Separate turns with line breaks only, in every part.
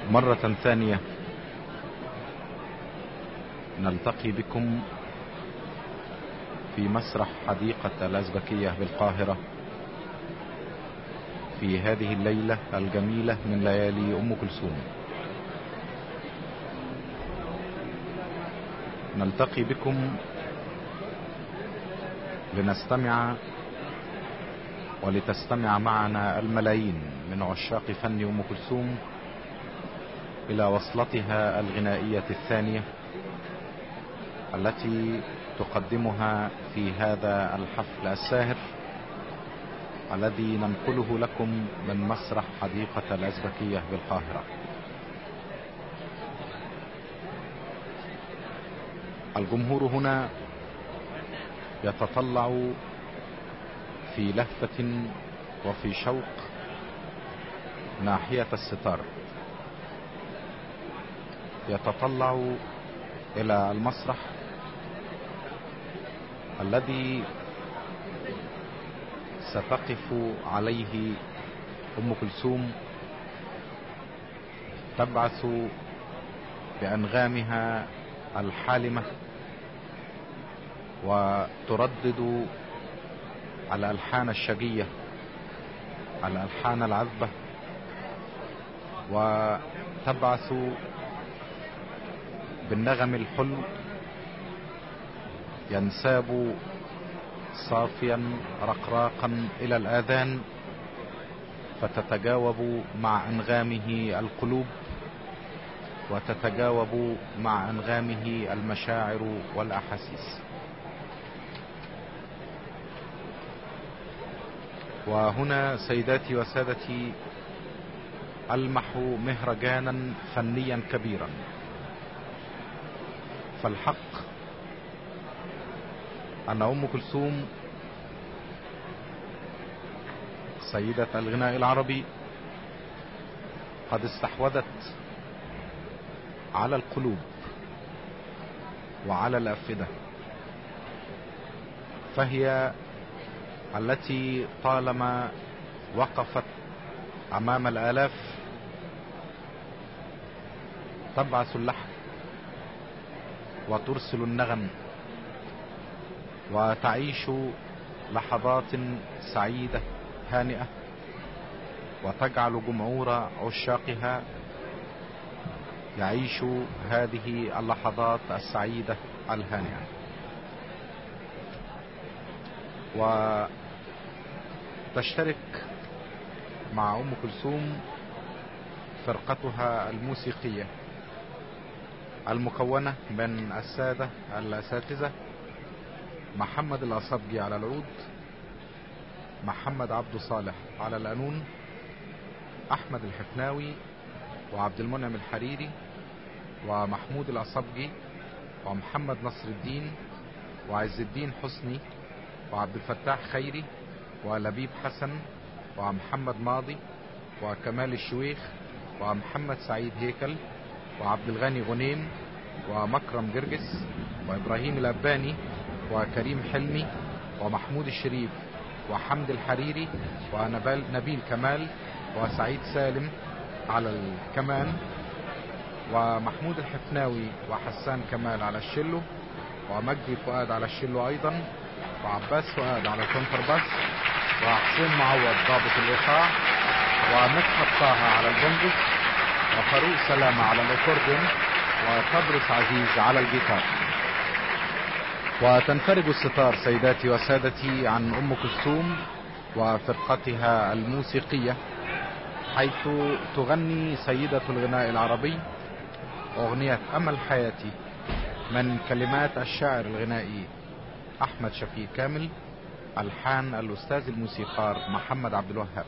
مرة ثانية نلتقي بكم في مسرح حديقة الأزبكية بالقاهرة في هذه الليلة الجميلة من ليالي أم كلثوم نلتقي بكم لنستمع ولتستمع معنا الملايين من عشاق فن أم كلثوم إلى وصلتها الغنائية الثانية التي تقدمها في هذا الحفل الساهر الذي ننقله لكم من مسرح حديقة الأزبكية بالقاهرة الجمهور هنا يتطلع في لهفة وفي شوق ناحية الستار يتطلع الى المسرح الذي ستقف عليه ام كلثوم تبعث بانغامها الحالمه وتردد الالحان الشجيه الالحان العذبه وتبعث بالنغم الحلو ينساب صافيا رقراقا الى الاذان فتتجاوب مع انغامه القلوب وتتجاوب مع انغامه المشاعر والاحاسيس وهنا سيداتي وسادتي المح مهرجانا فنيا كبيرا فالحق ان ام كلثوم سيدة الغناء العربي قد استحوذت على القلوب وعلى الافئدة فهي التي طالما وقفت امام الالاف تبعث اللحن وترسل النغم وتعيش لحظات سعيدة هانئة وتجعل جمهور عشاقها يعيش هذه اللحظات السعيدة الهانئة وتشترك مع ام كلثوم فرقتها الموسيقيه المكونة من السادة الأساتذة محمد الأصبجي على العود محمد عبد صالح على القانون أحمد الحفناوي وعبد المنعم الحريري ومحمود الأصبجي ومحمد نصر الدين وعز الدين حسني وعبد الفتاح خيري ولبيب حسن ومحمد ماضي وكمال الشويخ ومحمد سعيد هيكل وعبد الغني غنيم ومكرم جرجس وابراهيم الاباني وكريم حلمي ومحمود الشريف وحمد الحريري ونبيل كمال وسعيد سالم على الكمان ومحمود الحفناوي وحسان كمال على الشلو ومجدي فؤاد على الشلو ايضا وعباس فؤاد على الكونترباس وحسين معوض ضابط الايقاع ومدحت طه على البنجس وفاروق سلامة على الاكورديون وتبرس عزيز على الجيتار وتنفرج الستار سيداتي وسادتي عن ام كلثوم وفرقتها الموسيقية حيث تغني سيدة الغناء العربي اغنية امل حياتي من كلمات الشاعر الغنائي احمد شفيق كامل الحان الاستاذ الموسيقار محمد عبد الوهاب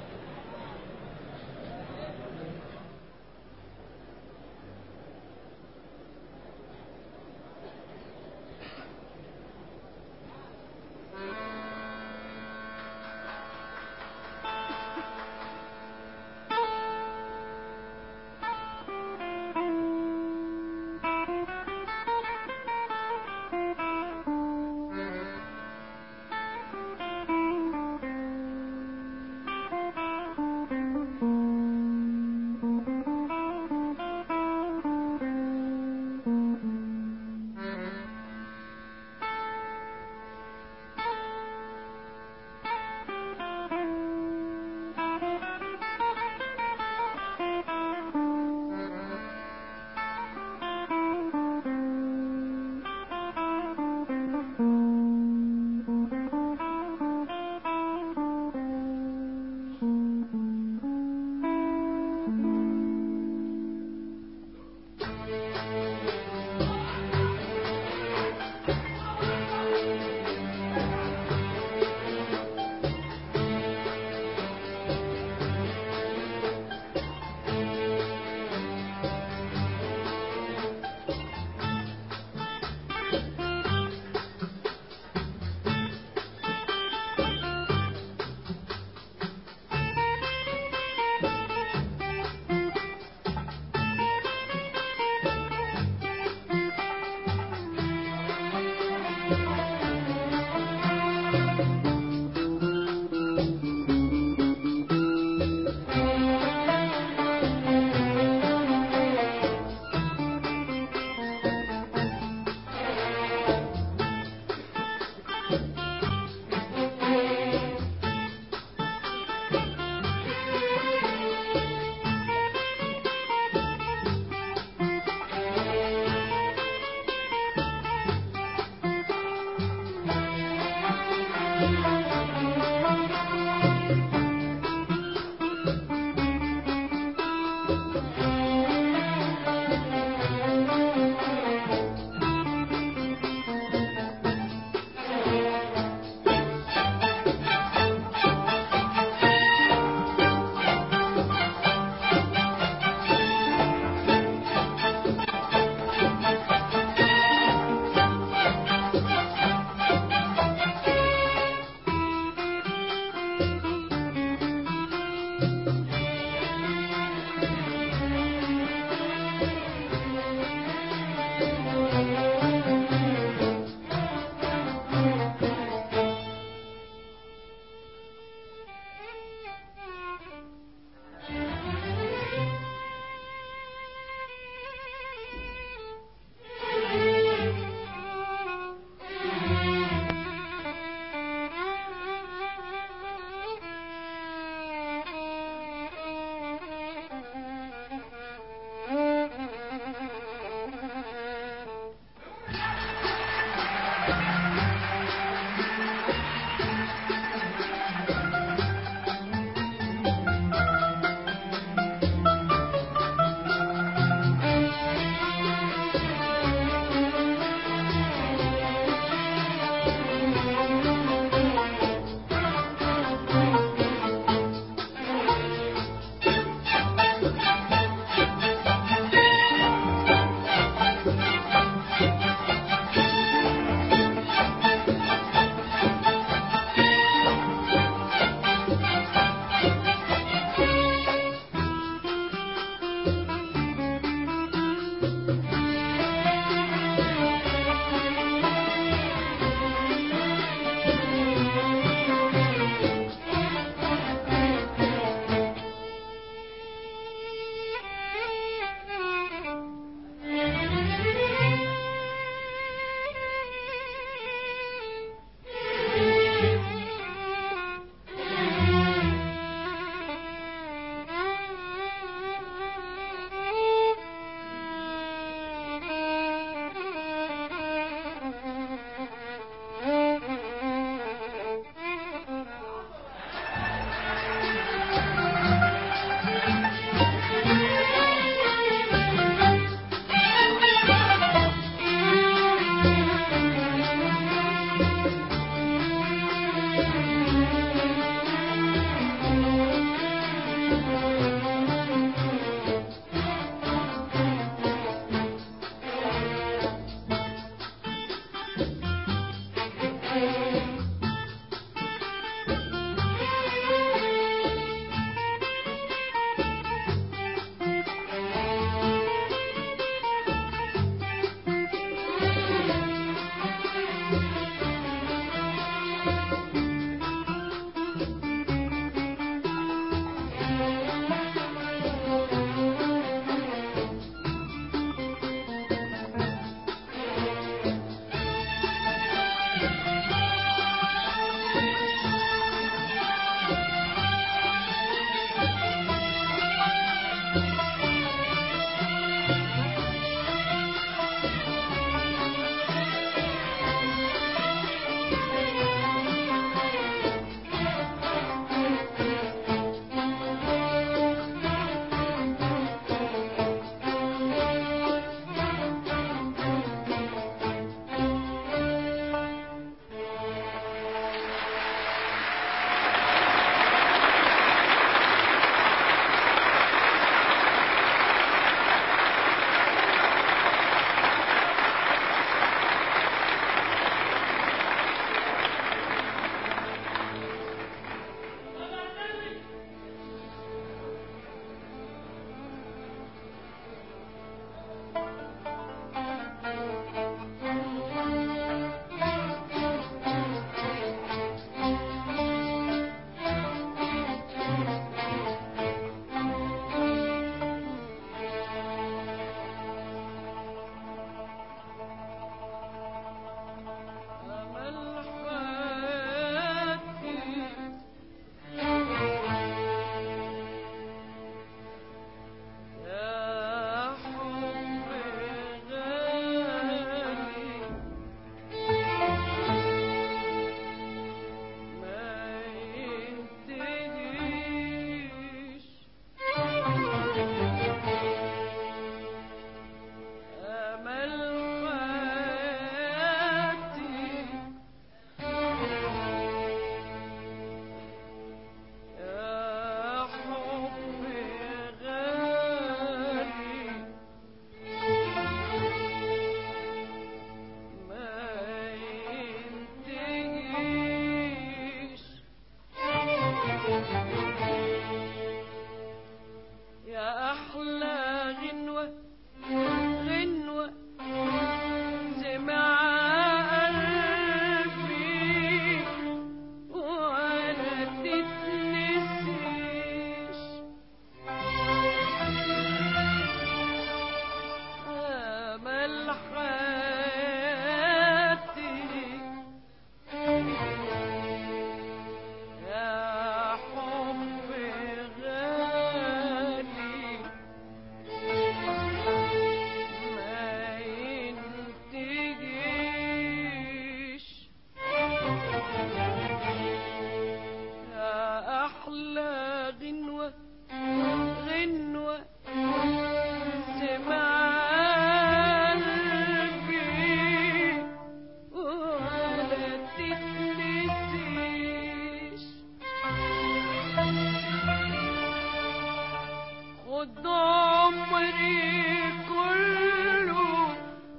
خد عمري كله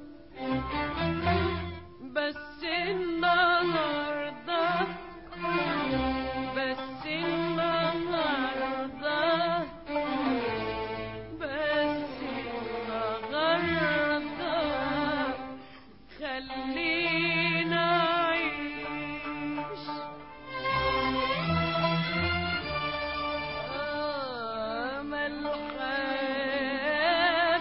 بس النهارده بس النهارده بس النهارده خلينا أعيش أمل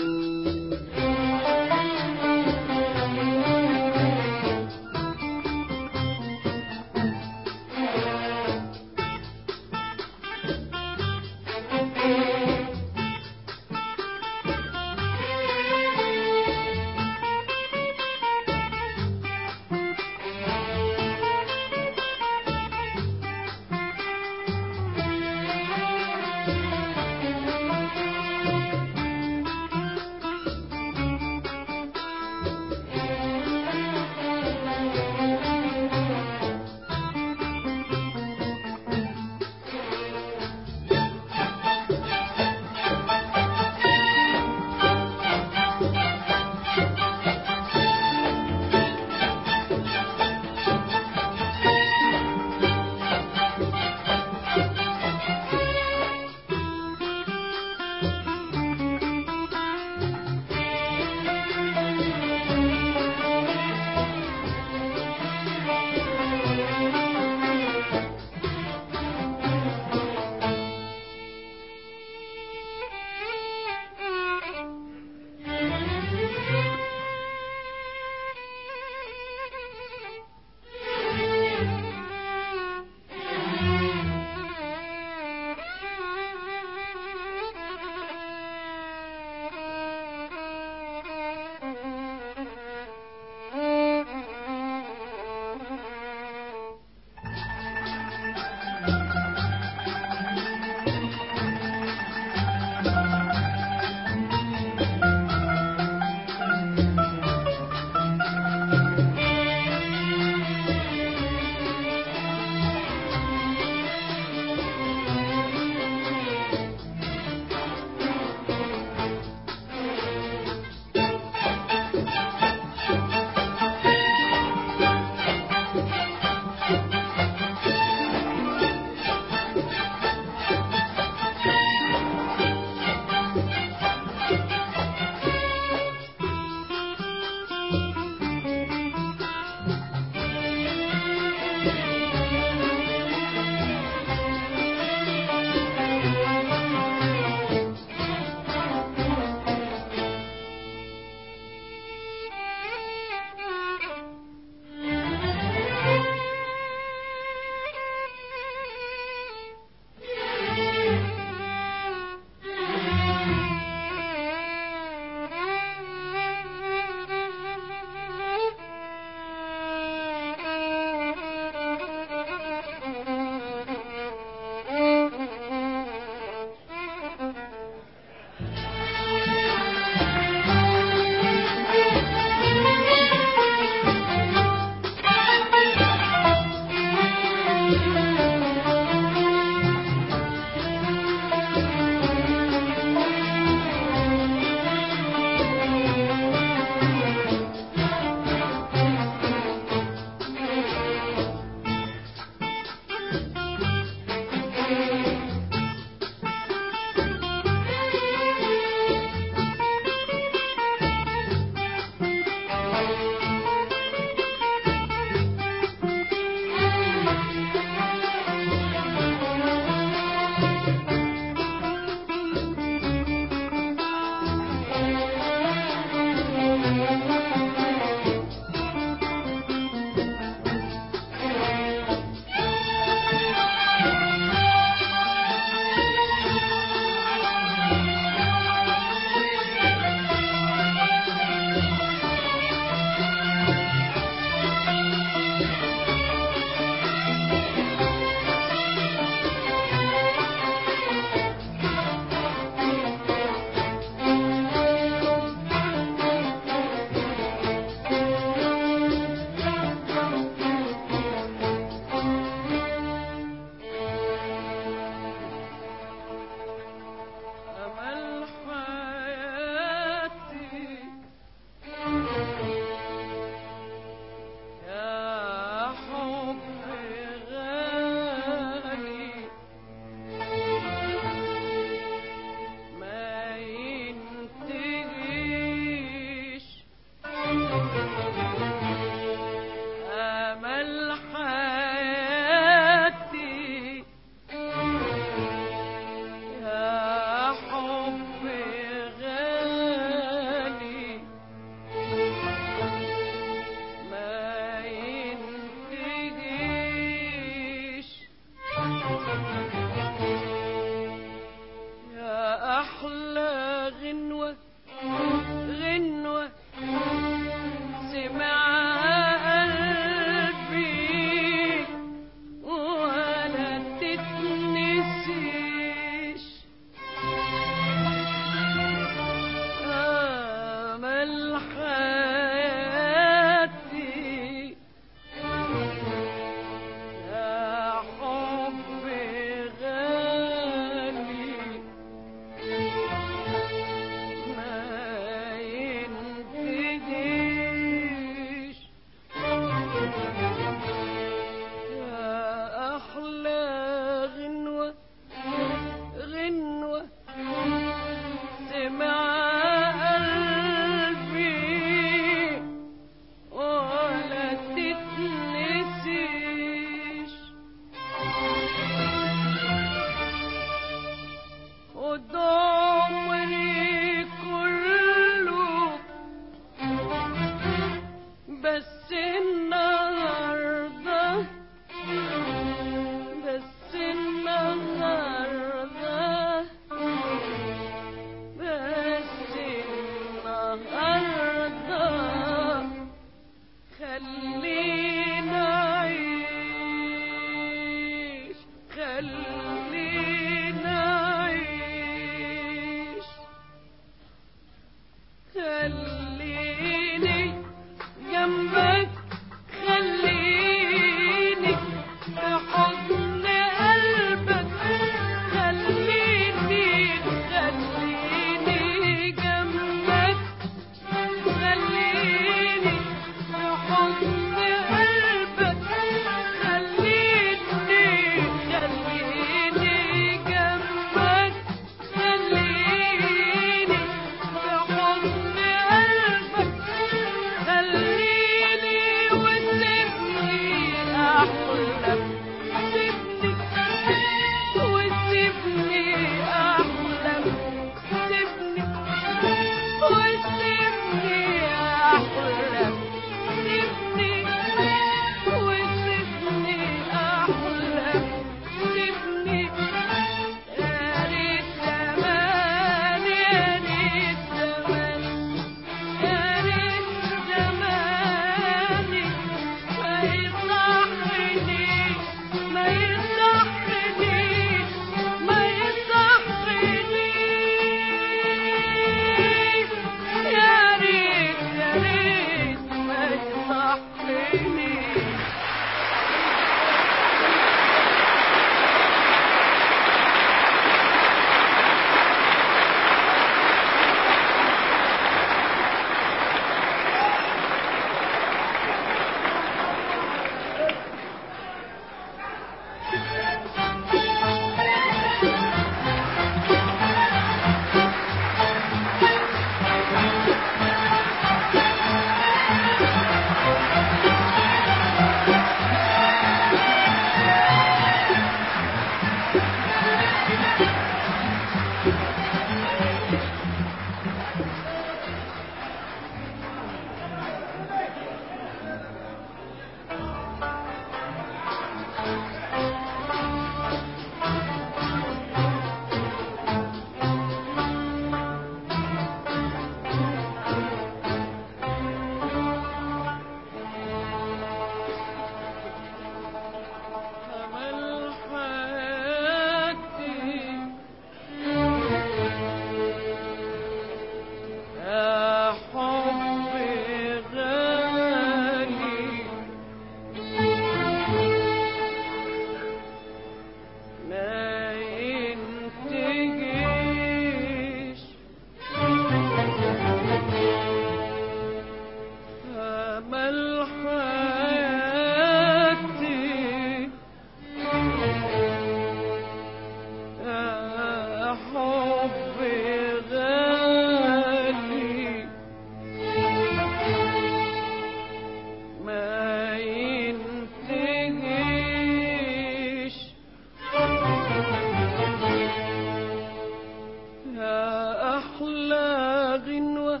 أحلى غنوة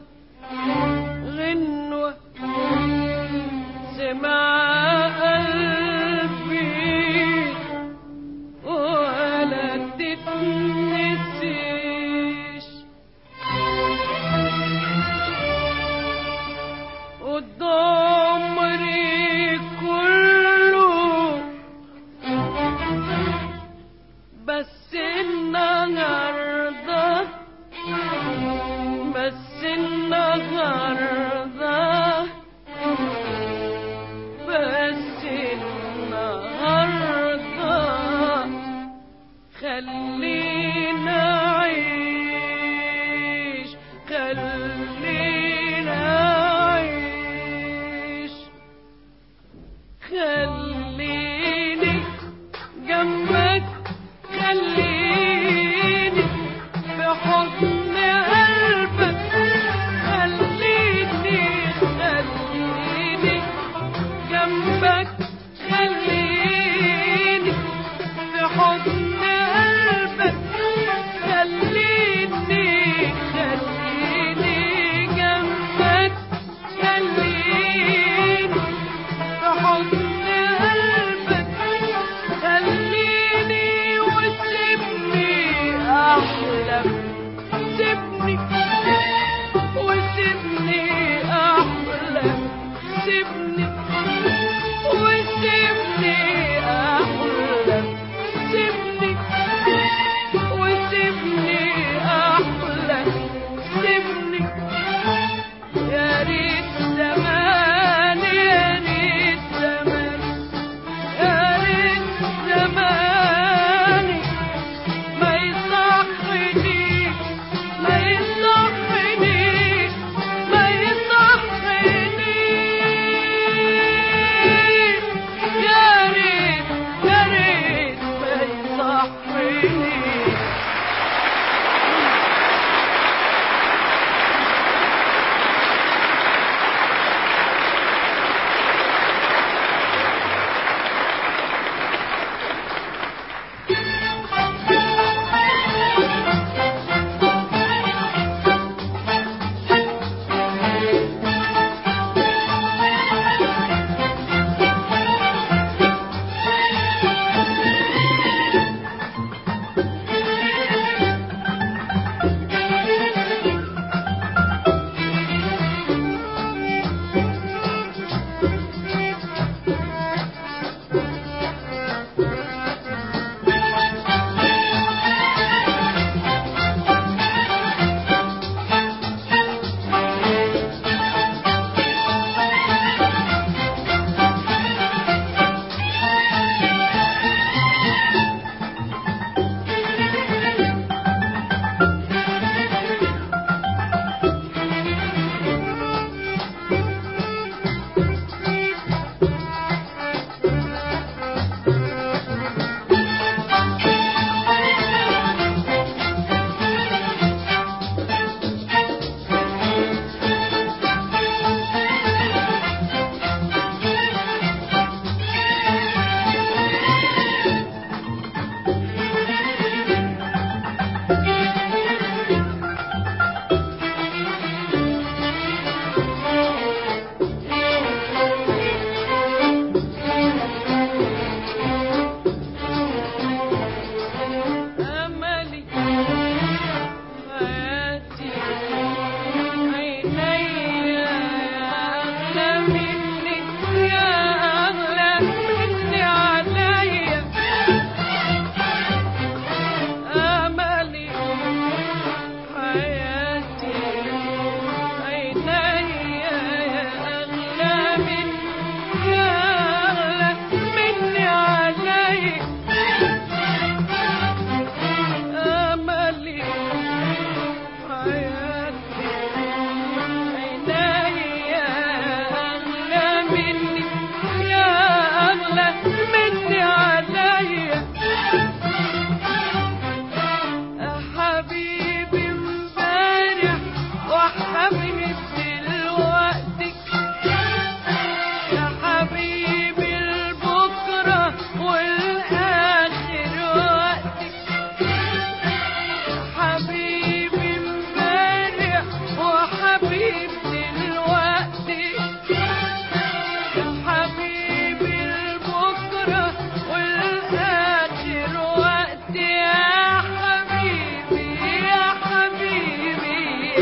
غنوة سمع قلبي ولا تتنسيش وضمري كله بس النهارده بس النهارده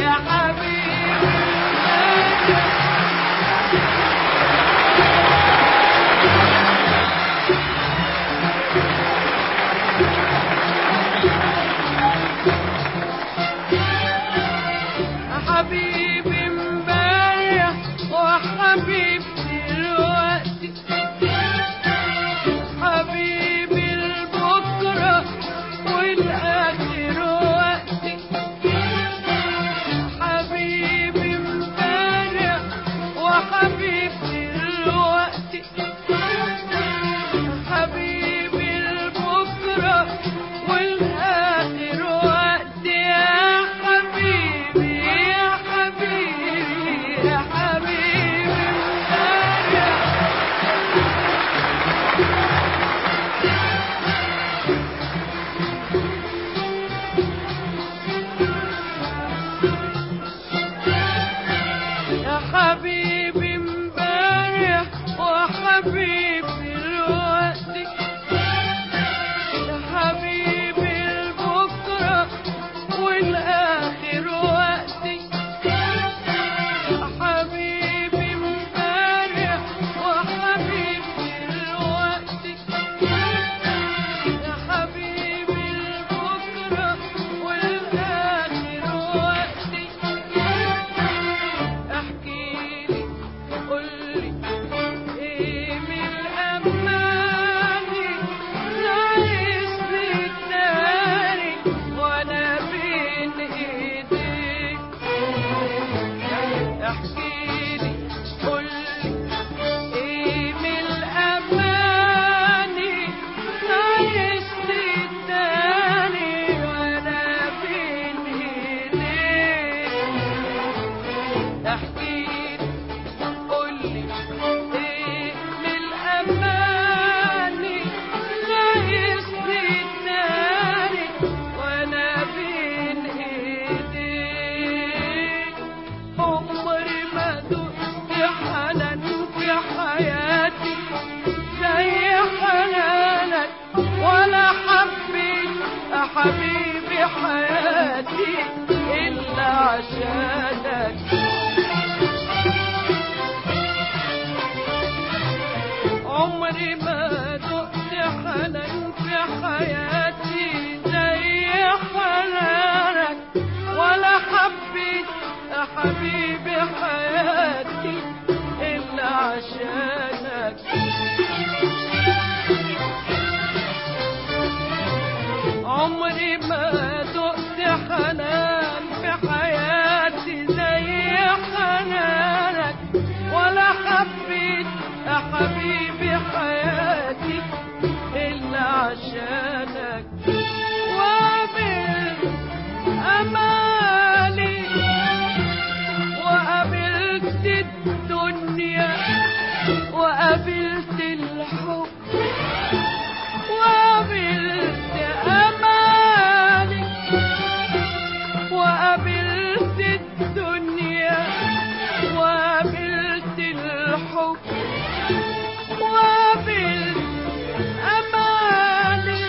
يا حبيبي حبيبي امبارح وحبيبتي دلوقتي حبيبي البكرة والآخر وقتي حبيبي امبارح وحبيبتي دلوقتي حبيبي البكرة والآخر وقتي يا حبيبي يا حبيبي يا حبيبي امبارح يا حبيبي امبارح وحبيبي دلوقتي يا حبيبي البكرة والآخر وقتي يا حبيبي امبارح وحبيبي دلوقتي يا حبيبي البكرة والآخر وقتي احكيلي قولي ايه من الاماني ناقصني التاني وانا بين ايديك احكيلي قولي ايه من الاماني ناقصني التاني وانا بين ايديك احكي قولي ايه للاماني ناقصني التاني وانا بين ايديك عمري ما دقت حنان في حياتي زي حنانك ولا حبيت يا حبيبي حياتي الا عشانك عمري ما دقت حنان في حياتي زي حنانك ولا حبيت يا حبيبي حياتي إلا عشانك عمري ما دقت حنان في حياتي زي حنانك ولا حبيت يا حبيبي حياتي إلا عشانك وقابلت أمالي وقابلت الدنيا وقابلت الحب وقابلت أمالي وقابلت الدنيا وقابلت الحب وقابلت أمالي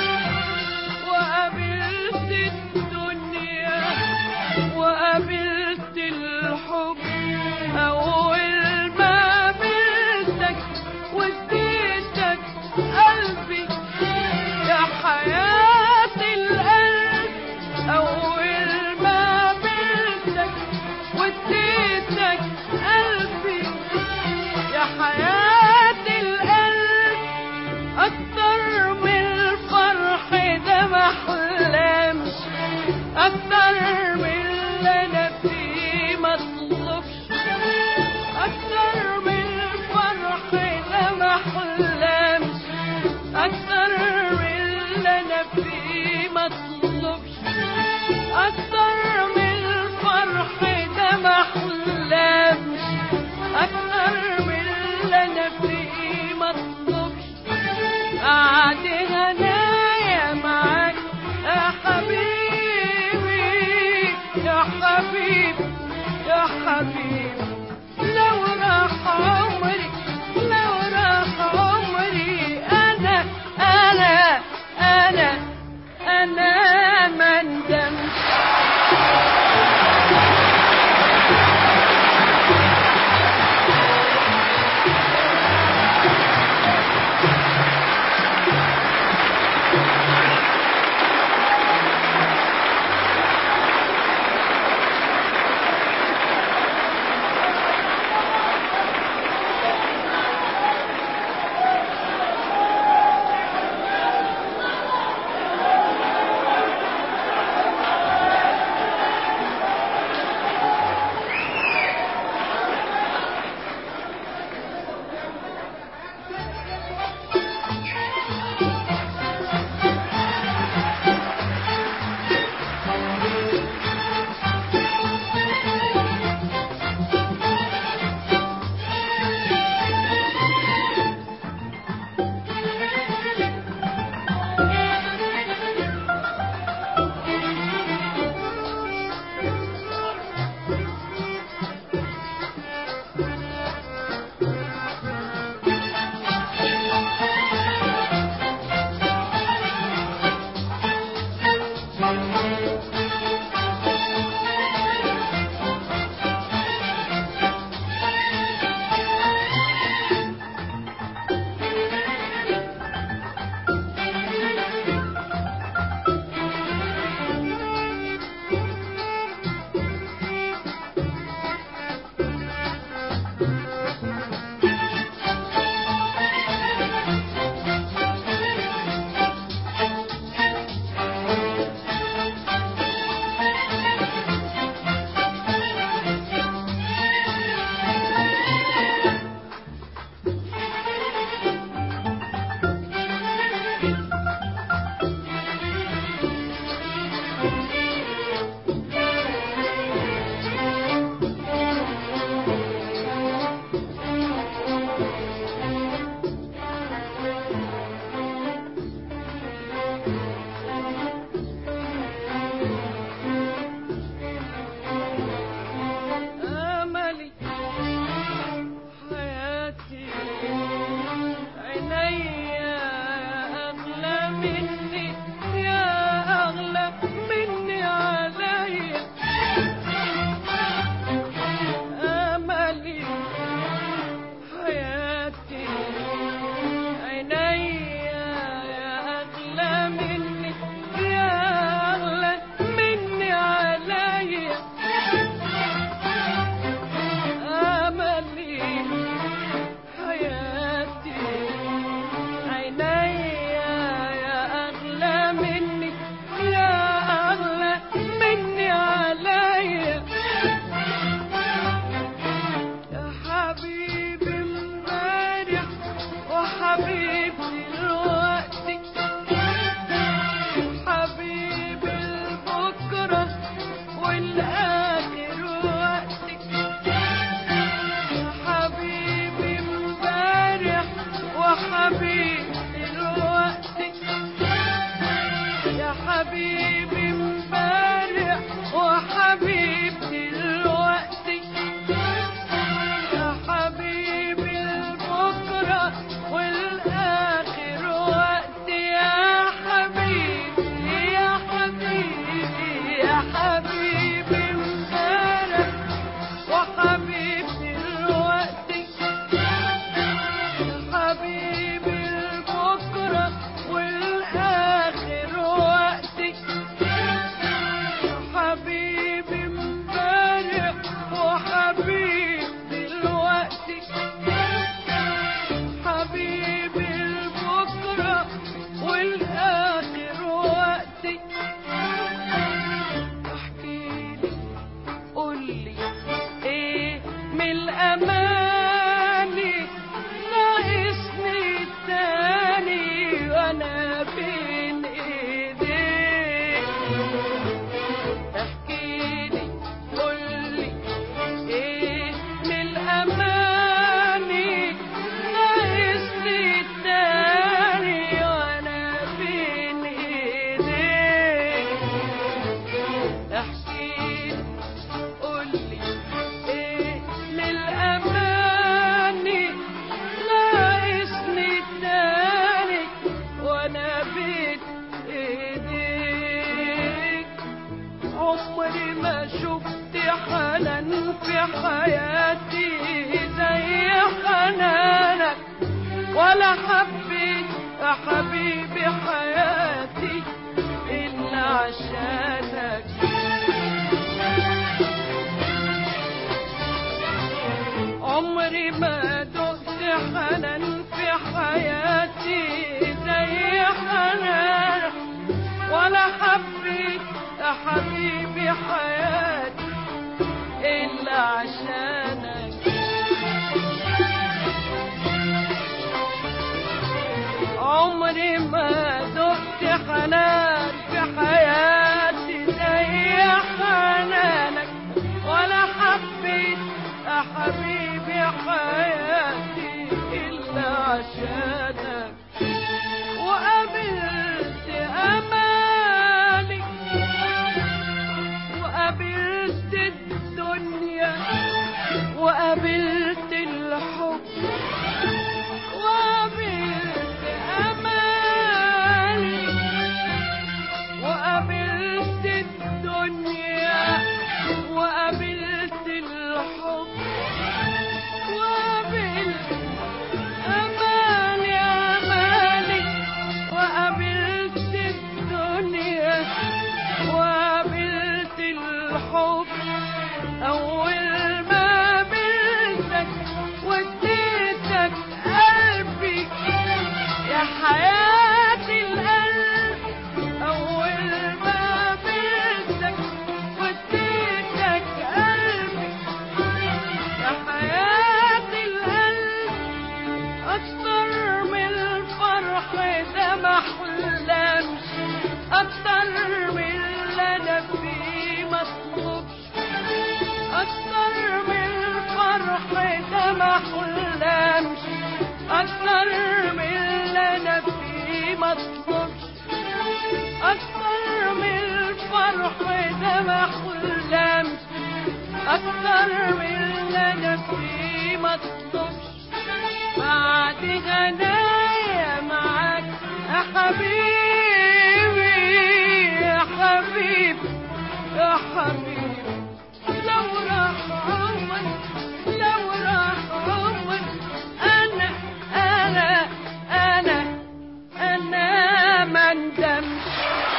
وقابلت الدنيا وقابلت الحب أول ما قابلتك واديتك قلبي يا حياة القلب أول ما قابلتك واديتك قلبي يا حياة القلب أكتر من الفرح ده ما أحلامش أكتر من اللي أنا فيه ما أطلبش أكتر من الفرح ده ما أحلامش أكتر من اللي أنا فيه ما أطلبش أكتر من الفرح ده ما أحلامش أكتر من اللي أنا فيه ما أطلبش قعد هنايا معاك يا حبيبي يا حبيبي يا حبيبي لو راح عمري لو راح عمري أنا أنا أنا أنا ما ندمش حنان في حياتي زي حنانك ولا حبيت يا حبيبي حياتي إلا عشانك عمري ما دقت حنان في حياتي زي حنانك ولا حبيت يا حبيبي حياتي إلا عشانك عمري ما دقت حنان في حياتي زي حنانك ولا حبيت يا حبيبي حياتي إلا عشانك وقابلت أمالي وقابلت الدنيا وقابلت الحب وقابلت أمالي وقابلت الدنيا وقابلت الحب وقابلت أمالي أمالي وقابلت الدنيا وقابلت الحب أول ما قابلتك وديتك قلبي يا حياة القلب أول ما قابلتك وديتك قلبي يا حياة القلب أكتر من الفرح ده ما أحلمش أكتر من اللي أنا فيه مطلوبش أكتر من الفرح ده ما أحلمش أكتر من اللي أنا فيه مطلوبش أكتر من الفرح ده ما أحلمش أكتر من اللي أنا فيه مطلوبش بعد غنايا معاك يا حبيبي يا حبيبي يا حبيبي لو راح عمري لو راح عمري أنا أنا أنا أنا ما ندمش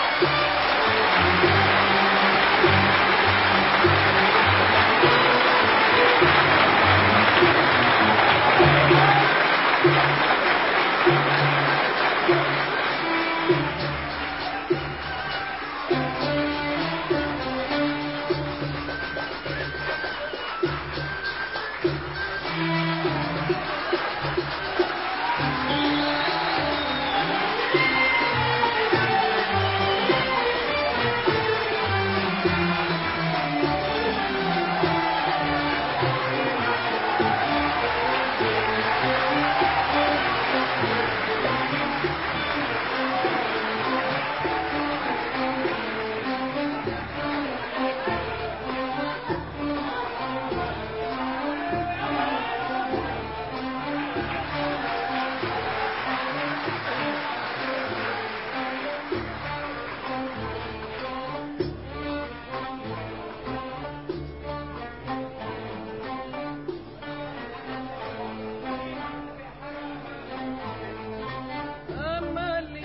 أملي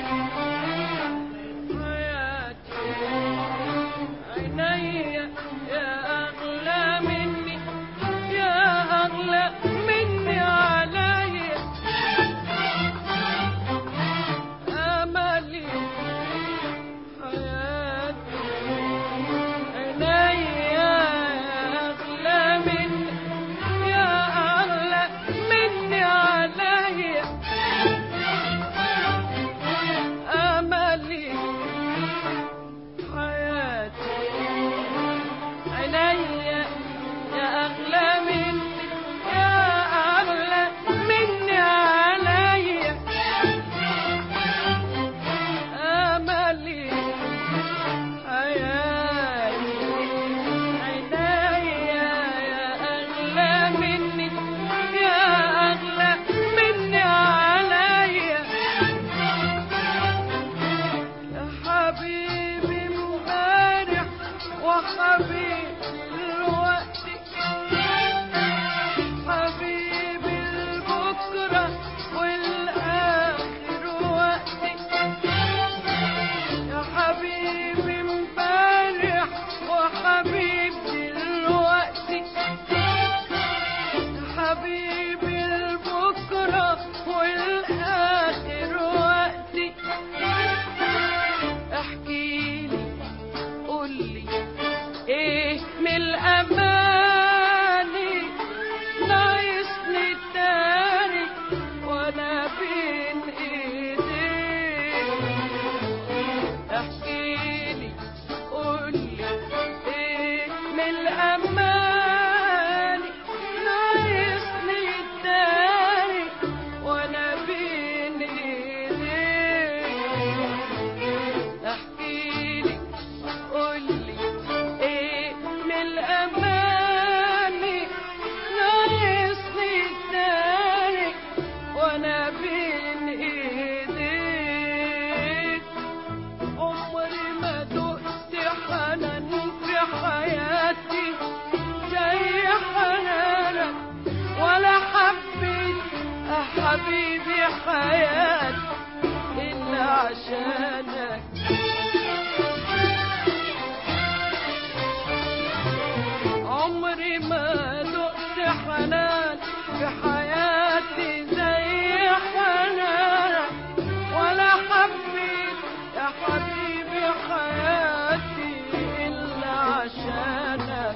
حياتي عيني يا أغلى مني يا أغلى مني علي أملي حياتي عيني يا أغلى مني يا أغلى مني علي أملي حياتي عينيا يا أغلى مني يا أغلى مني عليا أملي حياتي عينيا يا أغلى مني يا أغلى مني عليا يا حبيبي امبارح وحبيبي الوقت عشانك عمري ما دقت حنان في حياتي زي حنانك ولا حبيت يا حبيبي حياتي إلا عشانك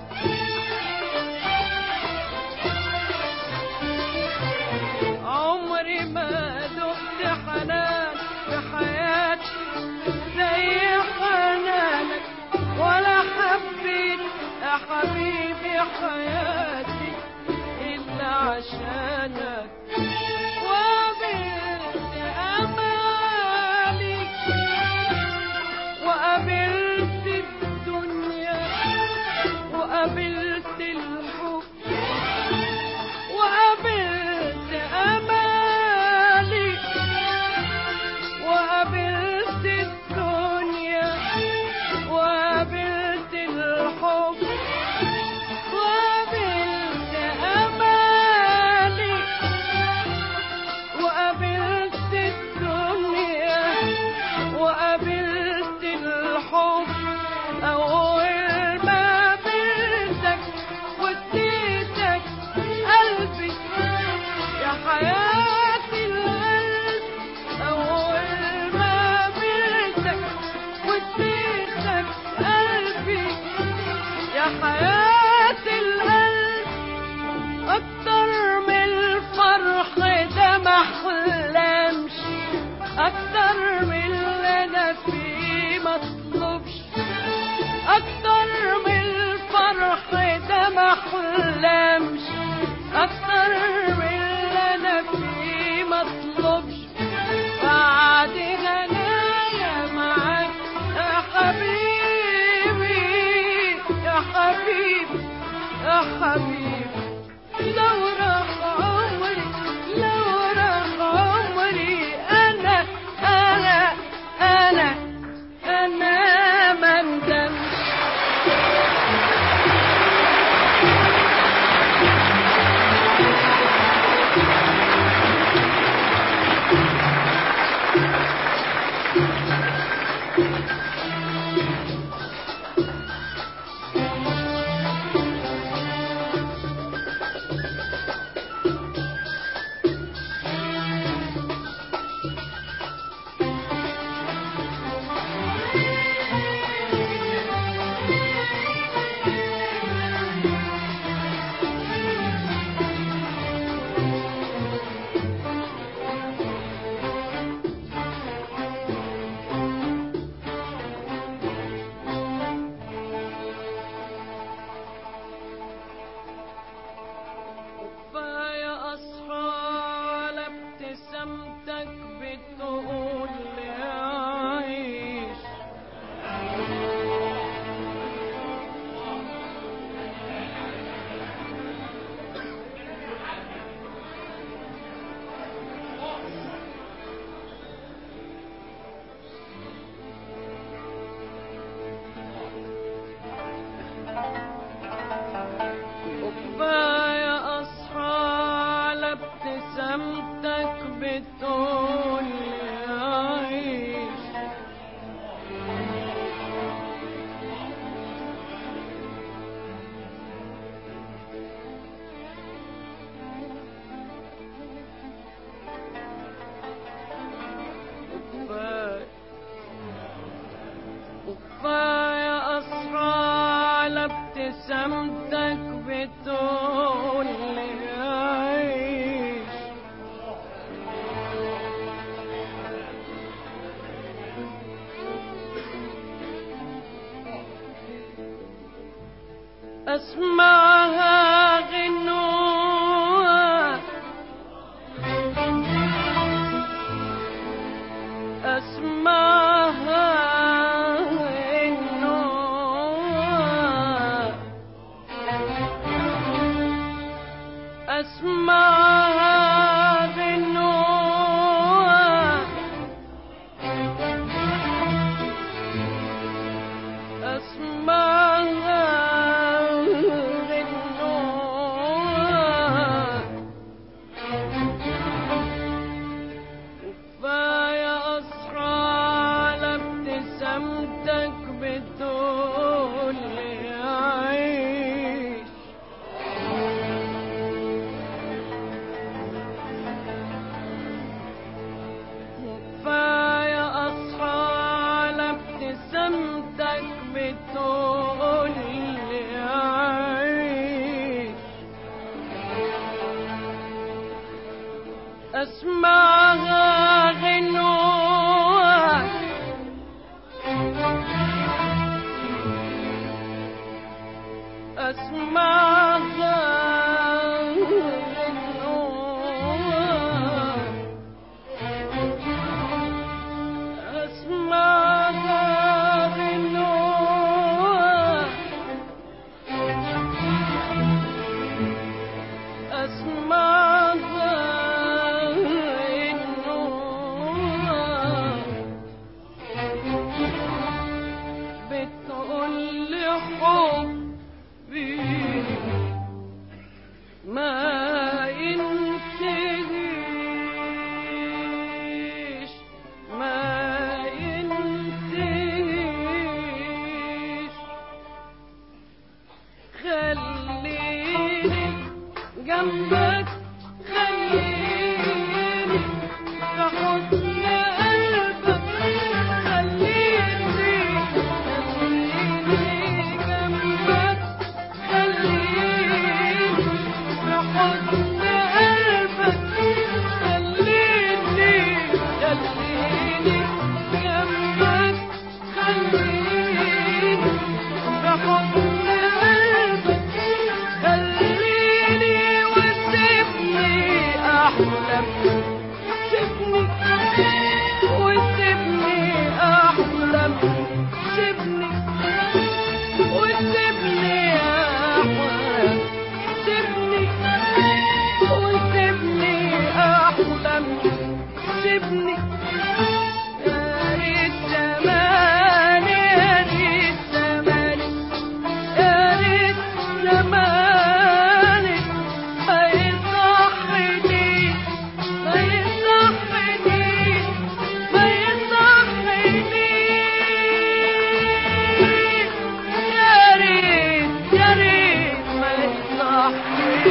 عمري ما دقت حنان في حياتي زي حنانك ولا حبيت يا حبيبي حياتي إلا عشانك وقابلت أمالي وقابلت الدنيا وقابلت الحب وقابلت أمالي وقابلت الدنيا وقابلت الحب وقابلت أمالي وقابلت الدنيا وقابلت الحب أول ما قابلتك واديتك قلبي يا حياة القلب أول ما قابلتك واديتك قلبي يا حياة القلب أكتر من الفرح ده ما أحلمش أكتر من اللي أنا فيه ما أطلبش أكتر من الفرح ده ما أحلمش أكتر من اللي أنا فيه ما أطلبش بعد هنايا معاك يا حبيبي يا حبيبي يا حبيبي لو راح عمري لو راح عمري أنا أنا أنا أنا ما ندمش كفاية أصحى على ابتسامتك بتقول لي عيش وكفاية أصحى على ابتسامتك بتقول لي عيش وكفاية وكفاية أصحى على ابتسامتك بتقول لي عيش أسمعها غنوة أسمعها غنوة أسمعها غنوة أسمعها غنوة كفاية أسرى أسمعها غنوة أسمعها غنوة أسمعها غنوة أسمعها غنوة بتقول لي حبي ما ينتهيش ما ينتهيش خليني جنبك خليني في حضن قلبك خليني خليني جنبك خليني في حضن قلبك خليني خليني جنبك خليني في حضن قلبك خليني وسيبني احلم سيبني وسيبني احلم سيبني وسيبني احلم سيبني وسيبني احلم سيبني يا ريت زماني يا ريت زماني يا ريت زماني ما يصحني ما يصحني ما يصحني يا ريت يا ريت ما يصحني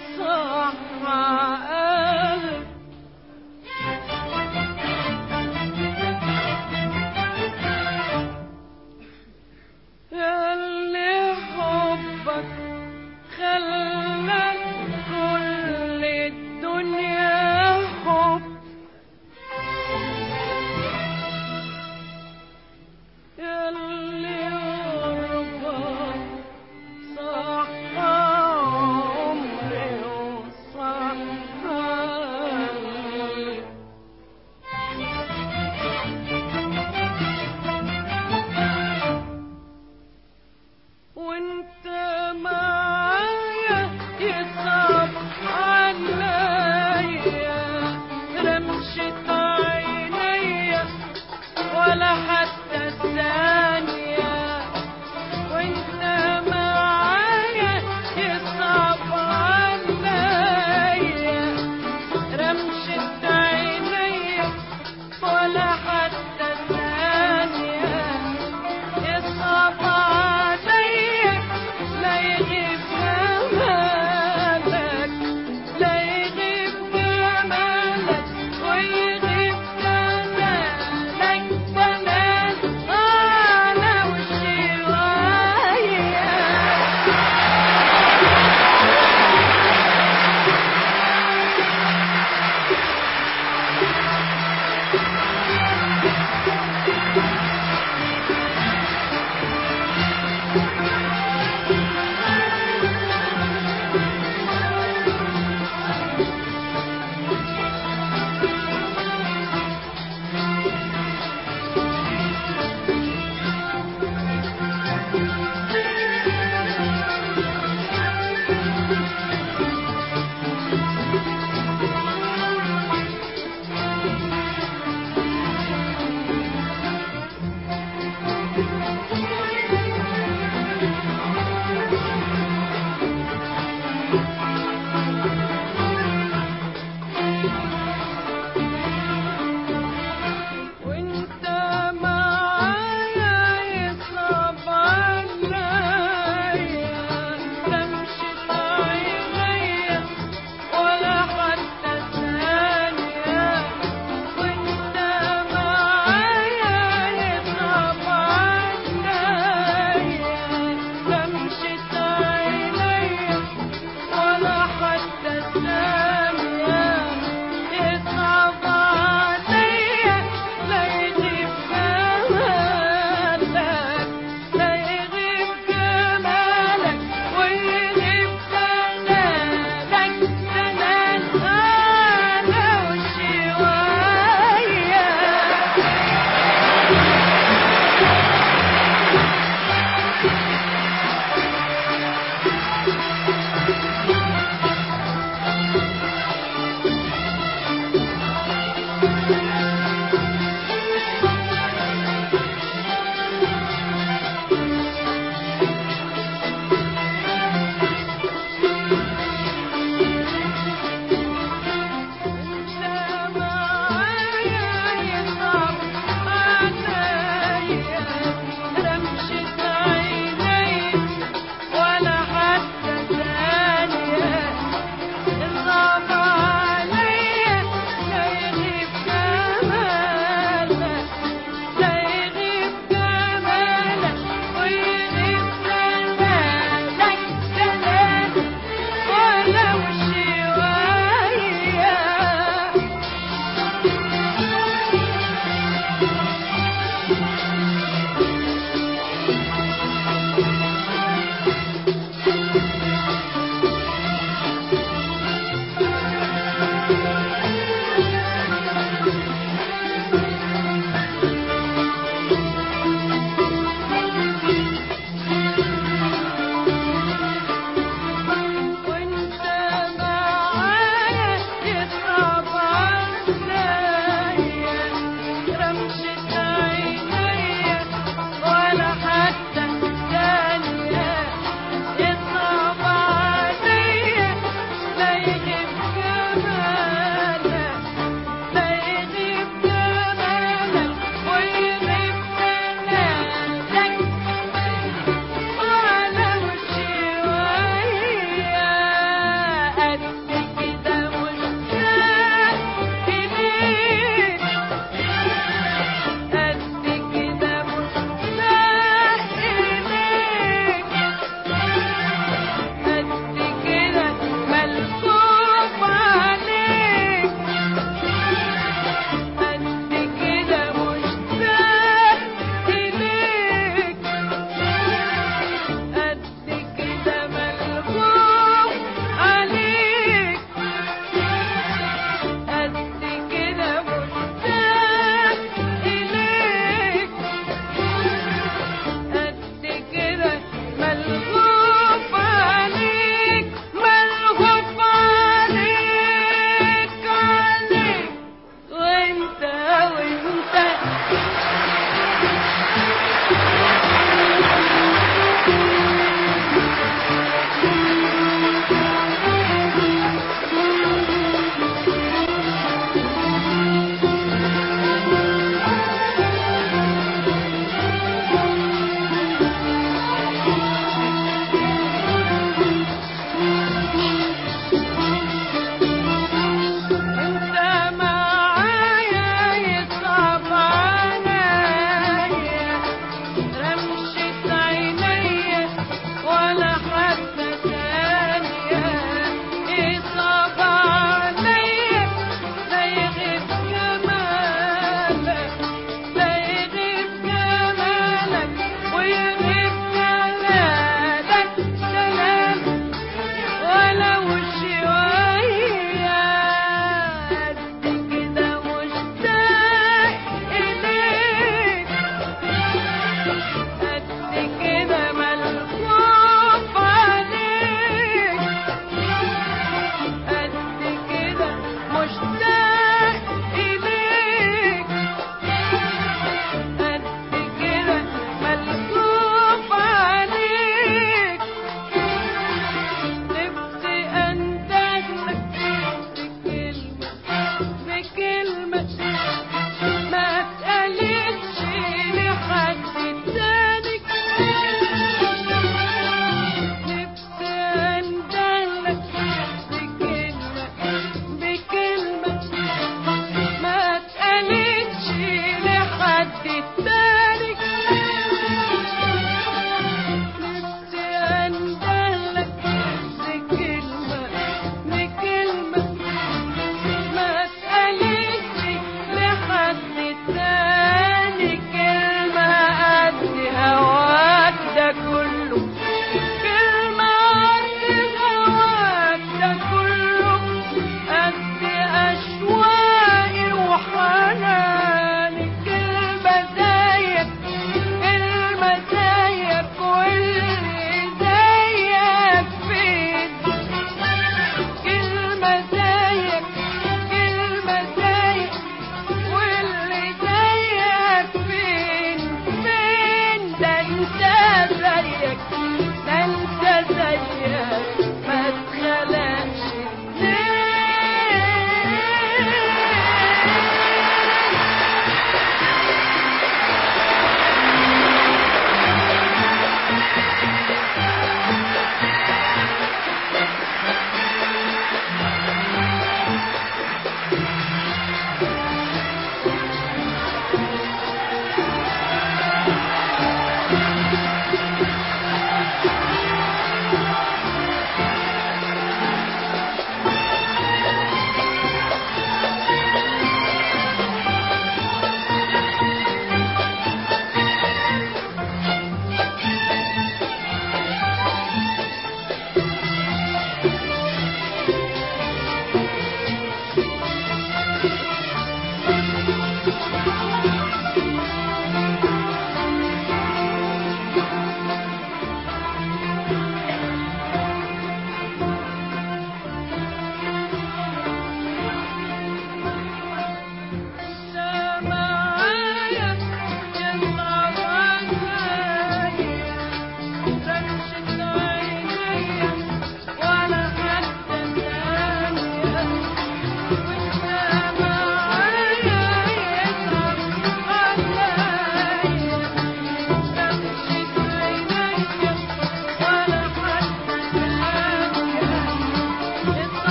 صح قلب ياللي حبك خلى كل الدنيا حب ياللي قربك صح عمري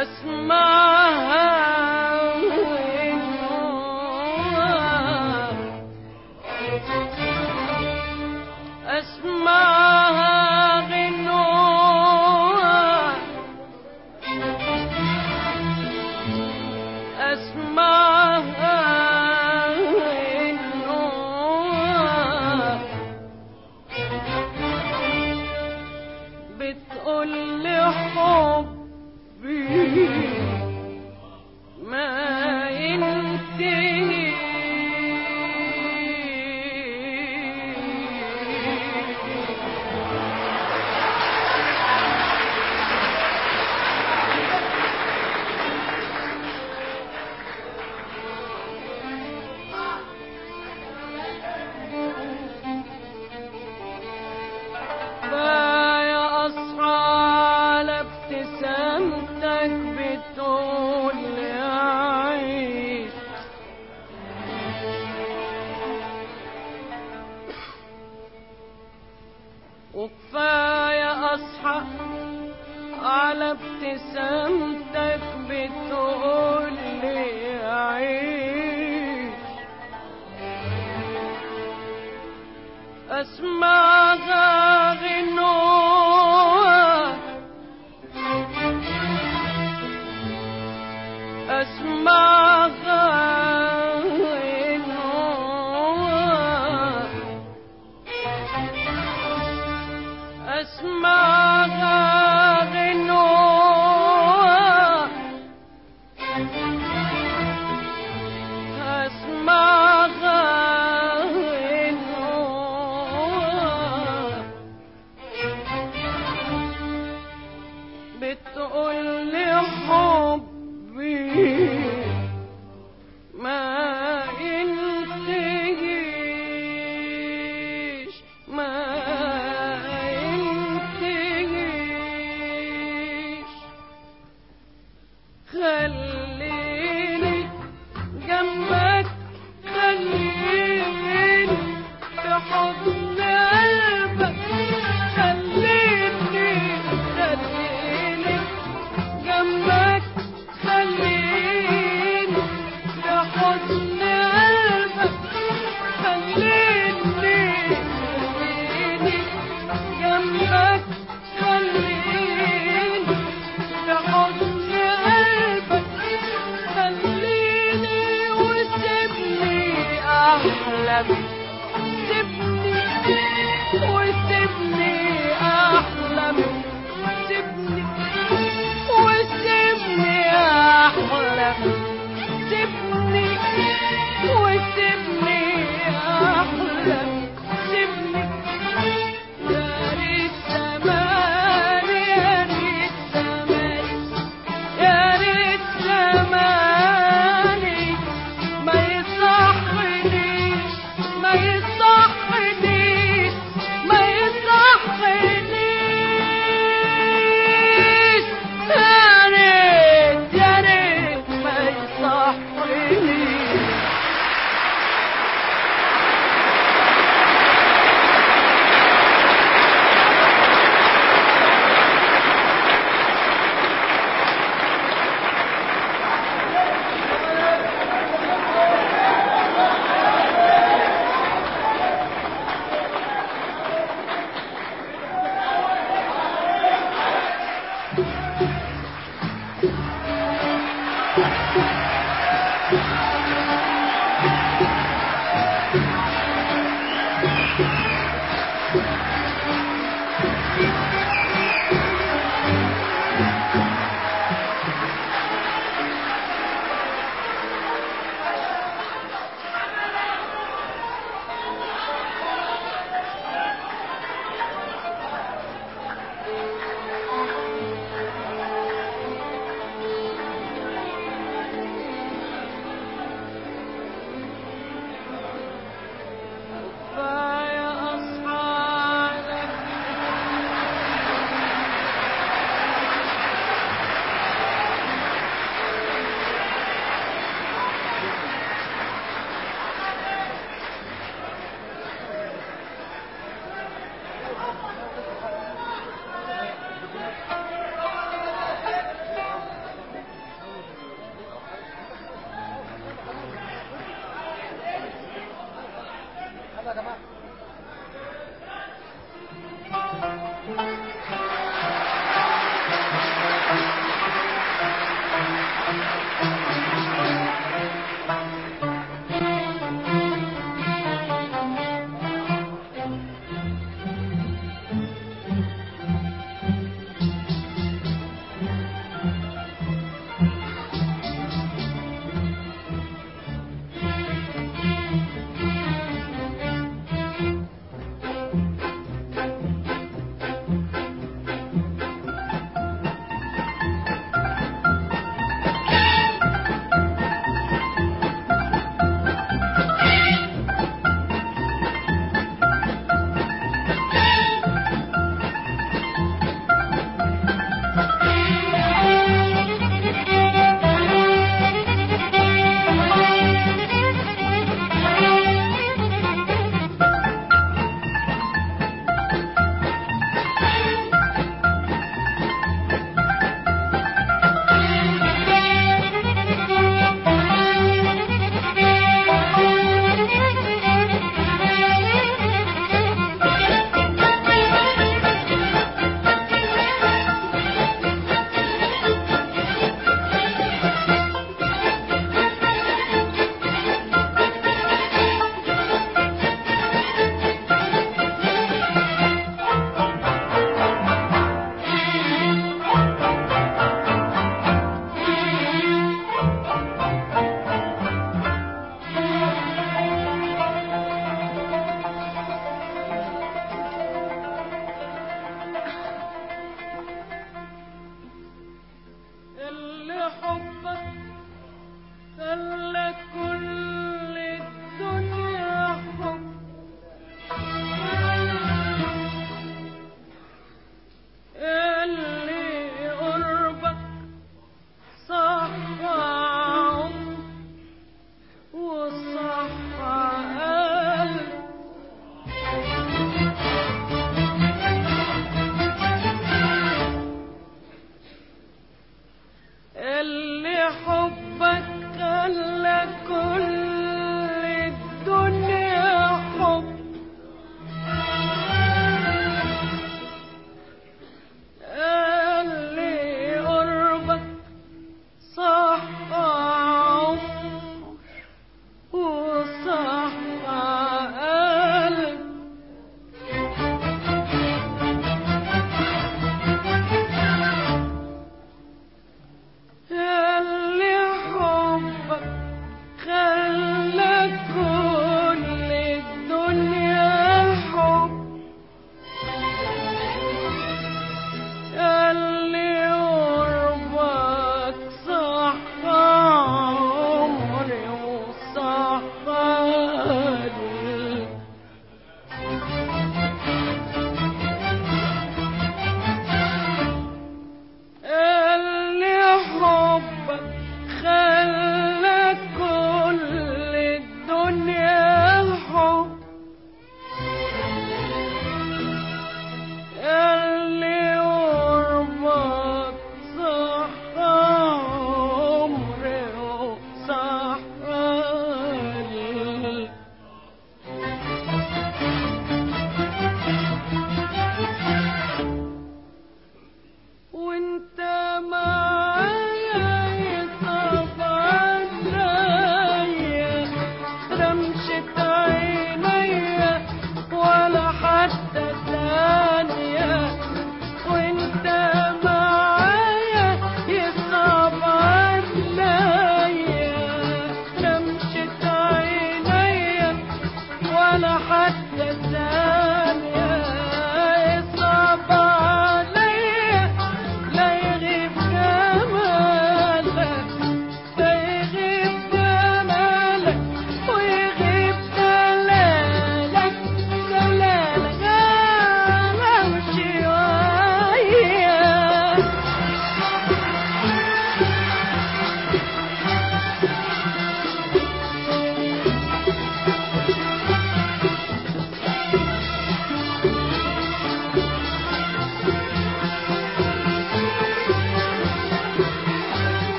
أسمعها أسمعها غنوها أسمعها غنوها بتقول لي حبي ما ينتهي يا أصحى على ابتسامتك بتقول لي عيش وكفاية أصحى على ابتسامتك بتقول لي عيش أسمعها غنوها أسمعها غنوها أسمعها غنوها أسمعها غنوها بتقول لي حبي ما ينتهيش ما ينتهيش خليني جنبك خليني في حضن قلبك خليني خليني جنبك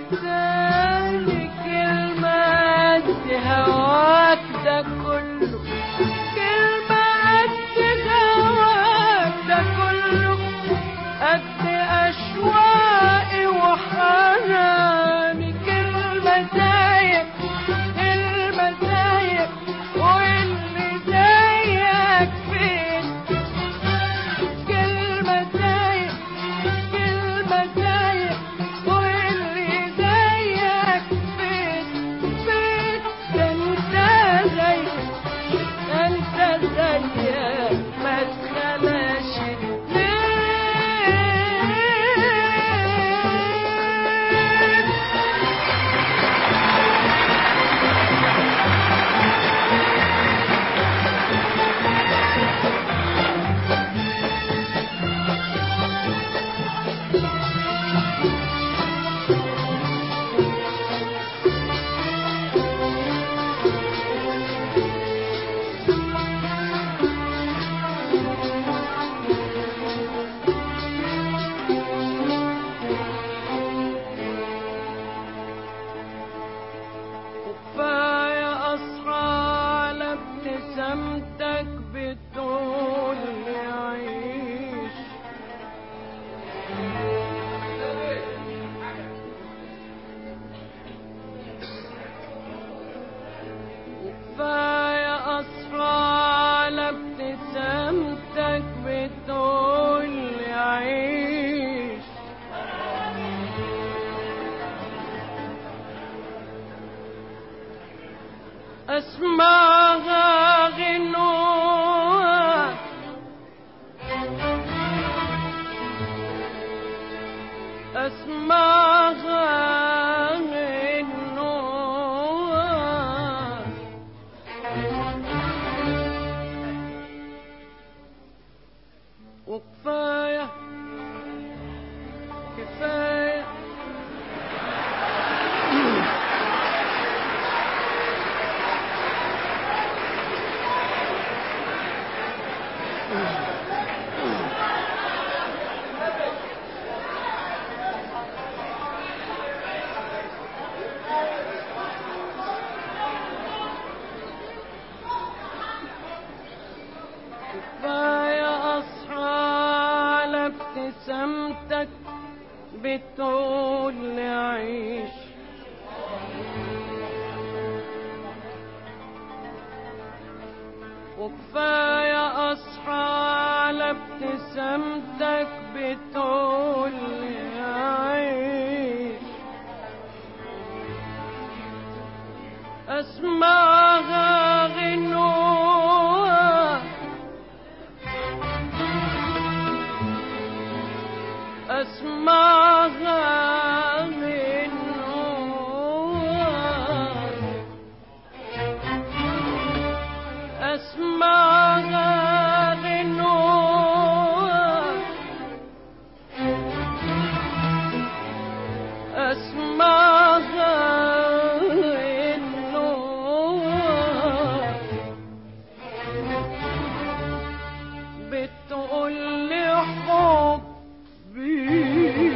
تاني كلمة قد هواك ده كله كلمة قد هواك ده كله قد أشواقي وحناني كلمة زيك كلمة زيك واللي زيك فين كلمة زيك كلمة زيك واللي زيك فين فين ده انت زيك انت زيك ما اتخلاش ليه وكفاية أصحى على ابتسامتك بتقول لي عيش وكفاية أصحى على ابتسامتك بتقول لي عيش أسمعها غنوة أسمعها غنوة وكفاية كفاية كفاية أصحى على ابتسامتك بتقول لي عيش وكفاية أصحى على ابتسامتك بتقول لي عيش أسمعها غنوة أسمعها غنوة أسمعها غنوة أسمعها غنوة بتقول لي حبي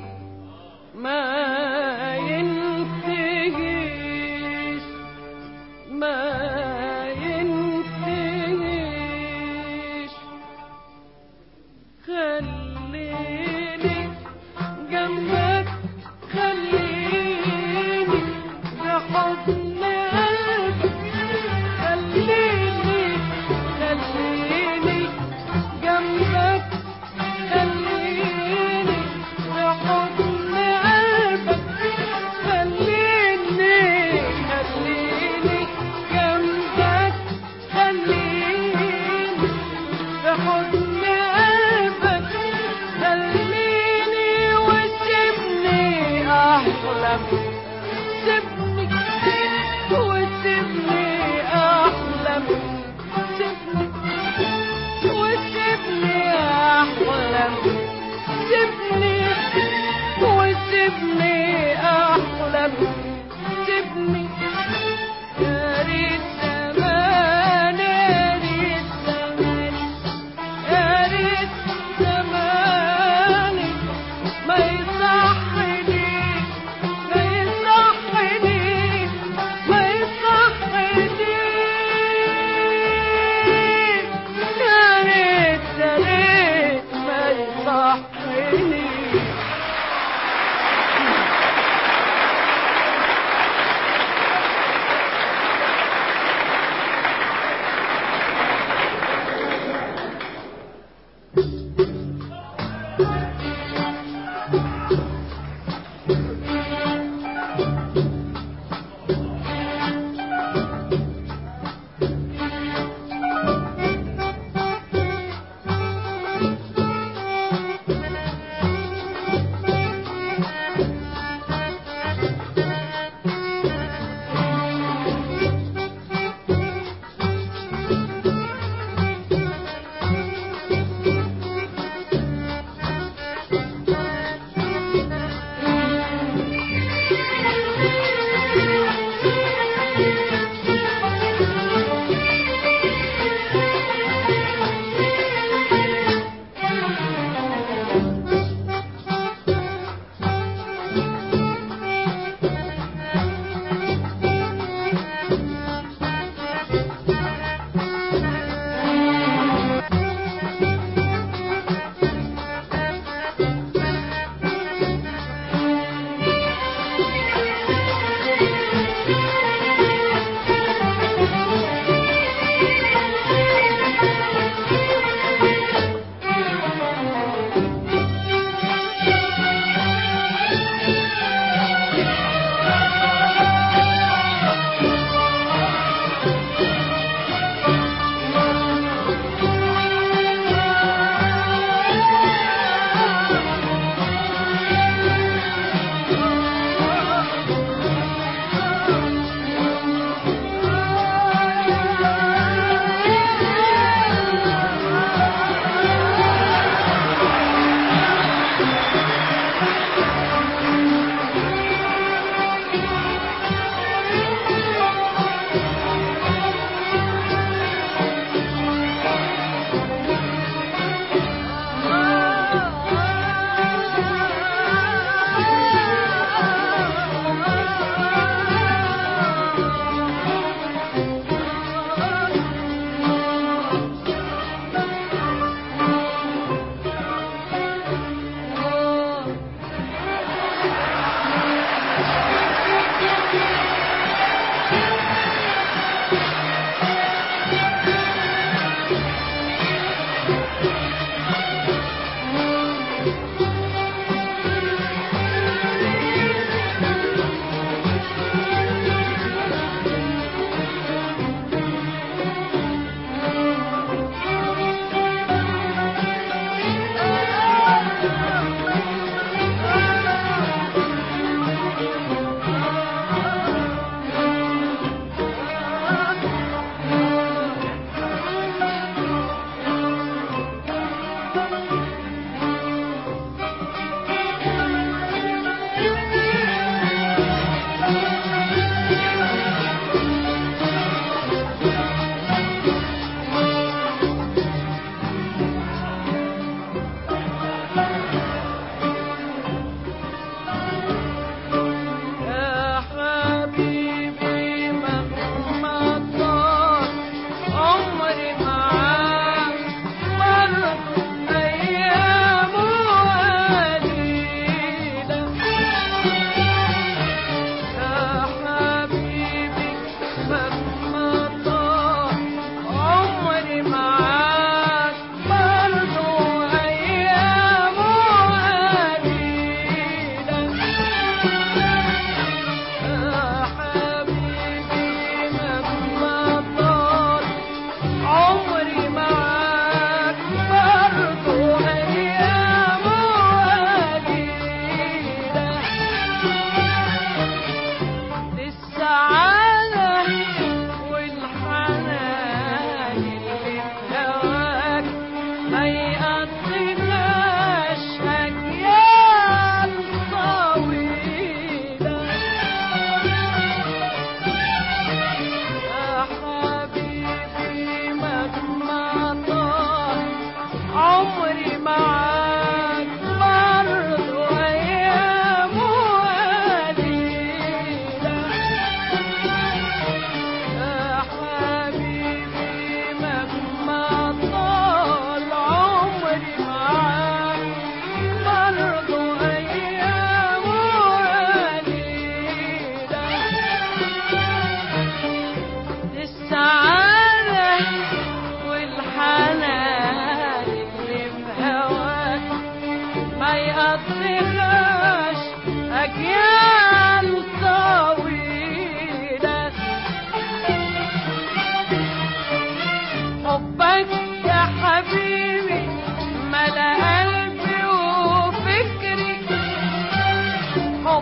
ما ينتهيش ما ينتهيش خليني جنبك خليني بحضن قلبك خليني خليني جنبك خليني بحضن قلبك خليني خليني جنبك خليني بحضن قلبك خليني وسيبني أحلم سيبني وسيبني أحلم سيبني وسيبني أحلم سيبني وسيبني أحلم سيبني يا ريت زمان يا ريت زمان يا ريت زماني ما يصحنيش ما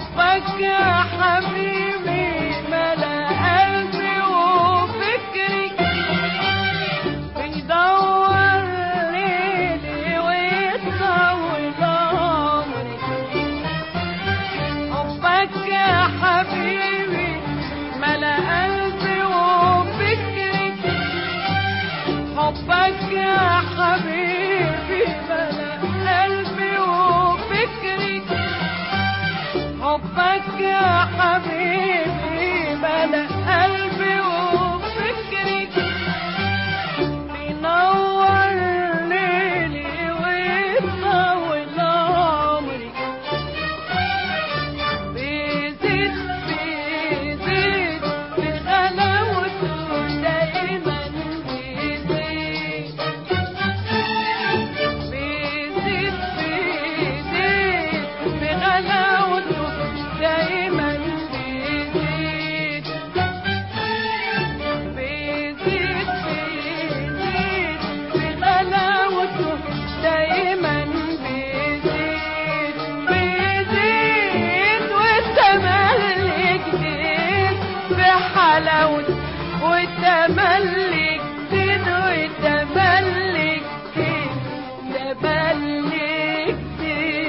حبك يا حبيبي ملا قلبي وفكري بيدور ليلي ويطول عمري حبك يا حبيبي ملا قلبي وفكري حبك يا حبيبي ملا قلبي وفكري حبك يا حبيبي ملا قلبي وفكري بينور ليلي ويطول عمري بيزيد بيزيد بغلاوته دايما بيزيد بيزيد بيزيد بغلاوته دايما بيزيد بيزيد بيزيد بغلاوته دايما بيزيد بيزيد والتملي جديد بحلاوته والتملي جديد والتملي جديد تملي جديد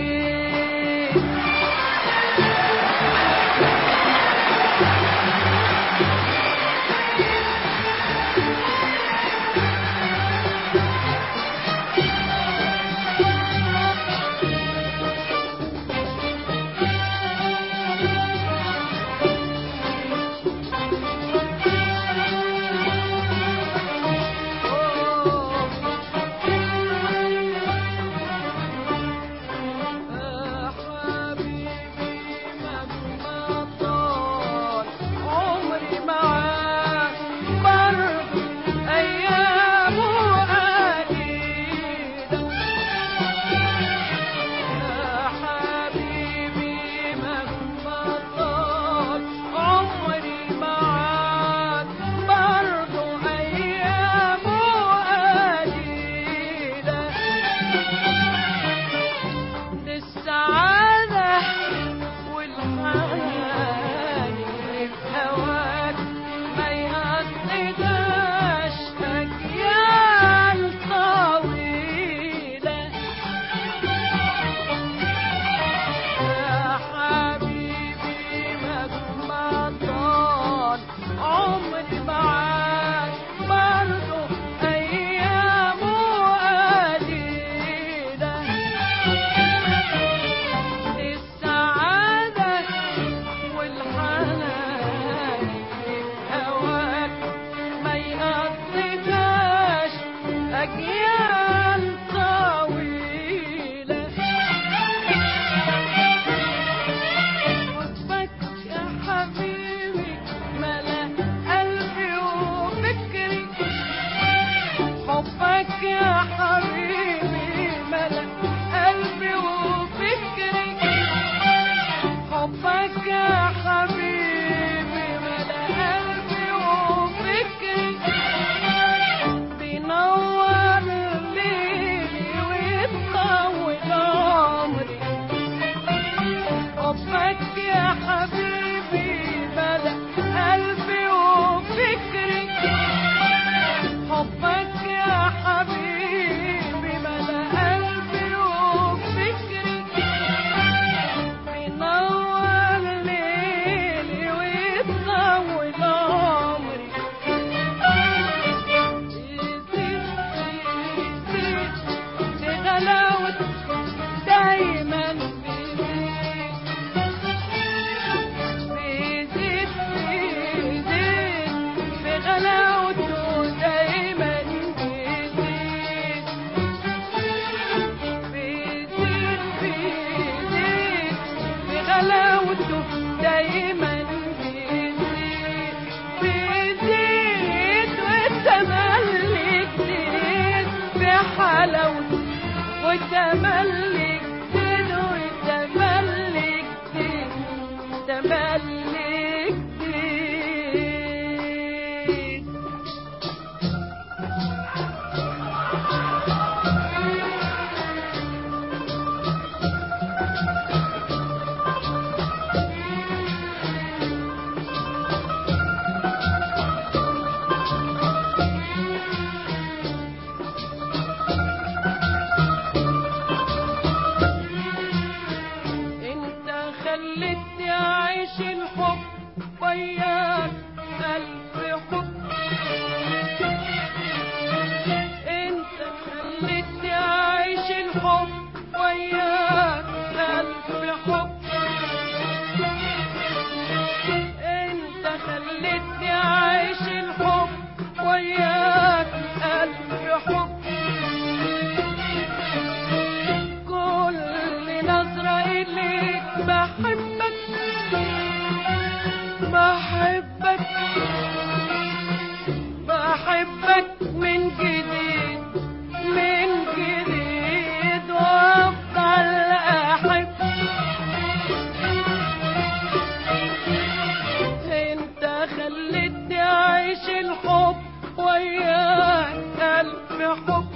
يا حبيبي مهما طال عمري معاك برضه أيامه قليلة يا حبيبي مهما طال عمري معاك برضه أيامه قليلة السعادة والحنان اللي في هواك ما يهددهاش أجيال طويلة يا حبيبي مهما طال عمري معاك برضه أيامه قليلة السعادة والحنان في هواك ما يقضيكاش أجيال طويلة حبك يا حبيبي ملا قلبي وفكري حبك يا حبيبي ملا قلبي وفكري حبك يا حبيبي ملا قلبي وفكري بينور ليلي ويطول عمري حبك يا حبيبي ملا قلبي وفكري حبك يا حبيبي ملا قلبي وفكري بينور ليلي ويطول عمري يزيد يزيد بغلاوته دايما بيزيد بيزيد بيزيد بغلاوته دايما بيزيد بيزيد بيزيد بغلاوته دايما بيزيد بيزيد والتملي جديد بحلاوته والتملي جديد والتملي جديد تملي جديد خلتني أعيش الحب وياك ألف حب انت خلتني أعيش الحب وياك ألف حب انت خلتني أعيش الحب وياك ألف حب كل نظرة إليك بحبك بحبك بحبك من جديد من جديد وأفضل أحب انت خلتني أعيش الحب وياك ألف حب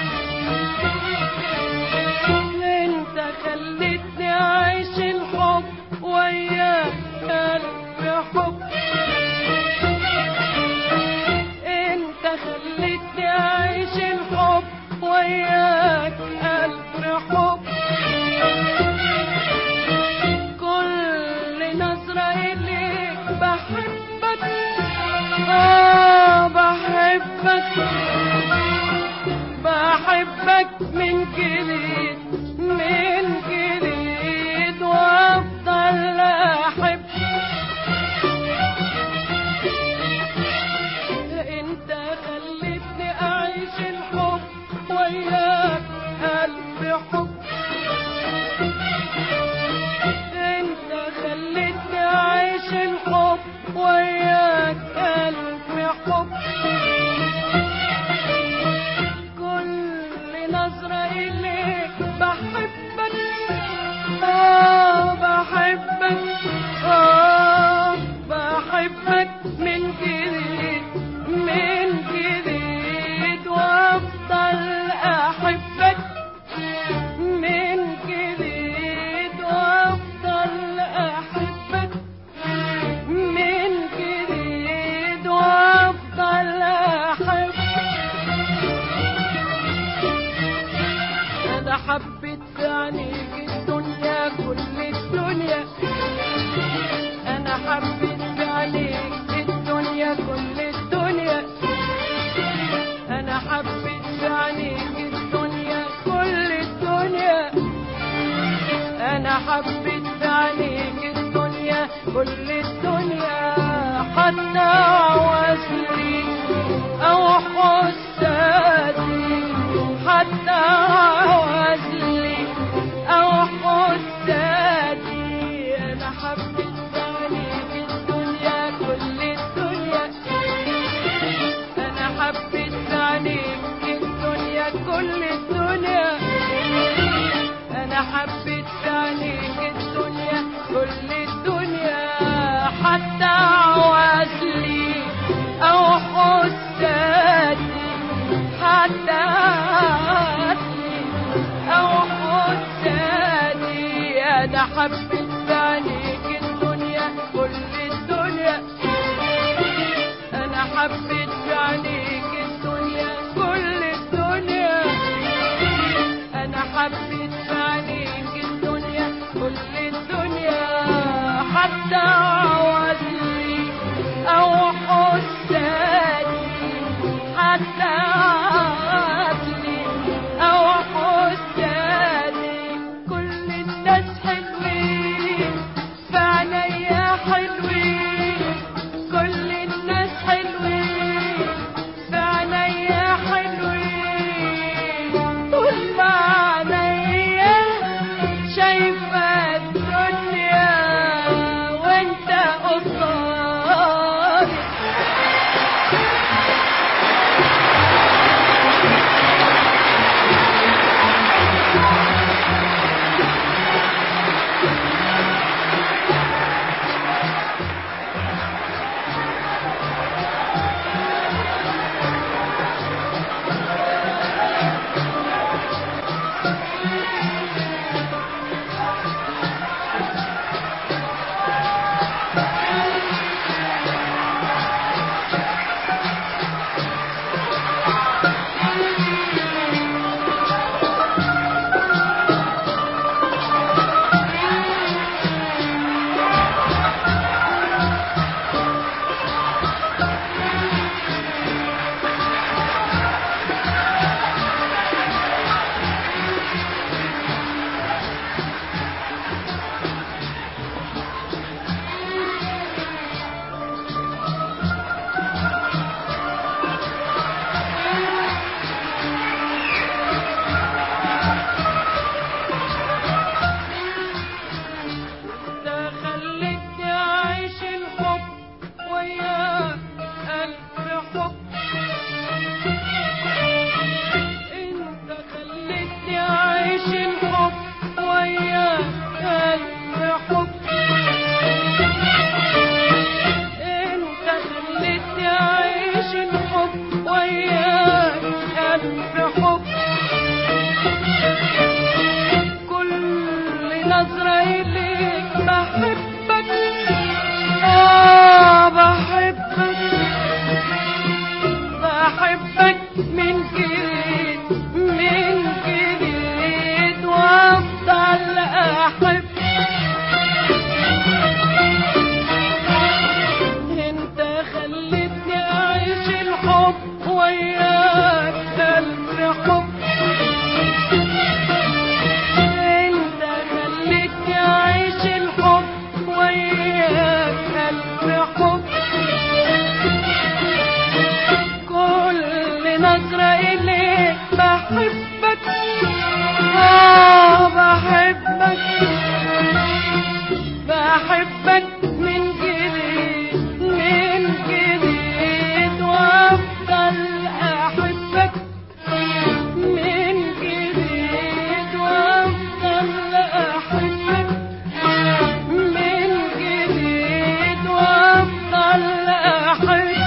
انت خلتني اعيش الحب وياك ألف حب انت خلتني اعيش الحب وياك ألف حب كل نظرة إليك بحبك آه بحبك بحبك من جديد من جديد وافضل احب انت خلتني اعيش الحب وياك الف حب انت خلتني اعيش الحب وياك الف حب كل نظرة إليك بحبك آه بحبك آه بحبك من جديد من جديد وأفضل أحبك من جديد وأفضل أحبك من جديد وأفضل أحبك انا حبيت في عينيك الدنيا كل الدنيا انا حبيت في عينيك الدنيا كل الدنيا انا حبيت في عينيك الدنيا كل الدنيا انا حبيت في عينيك الدنيا كل الدنيا حتى عوزلي او حسادي حتى عوزلي او حسادي انا حبيت عليك الدنيا كل الدنيا انا حبيت عليك الدنيا كل الدنيا انا حبيت عليك الدنيا كل الدنيا حتى عوزلي او حسادي حتى عزلي او حسادي انا حبيت عليك الدنيا كل الدنيا انا حبيت عليك الدنيا كل الدنيا انا حبيت عليك الدنيا كل الدنيا حتى عوزلي او حسادي حتى عزلي او حسادي كل الناس حلوين في عينيا حلوين كل الناس حلوين في عينيا حلوين طول ما عينيا شايفة الدنيا وانت وياك ألف حب كل نظرة إليك بحبك آه بحبك بحبك من جديد من جديد وأفضل أحبك من جديد وأفضل أحبك من جديد وأفضل أحبك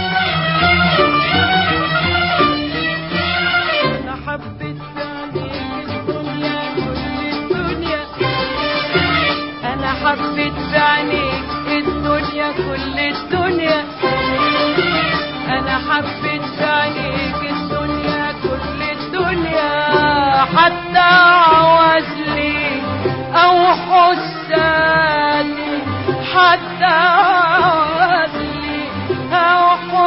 أنا حبيت عليك الدنيا كل الدنيا أنا حبيت بعينيك الدنيا كل الدنيا أنا حبيت بعينيك الدنيا كل الدنيا حتى عوزلي أو حسادي حتى عوزلي أو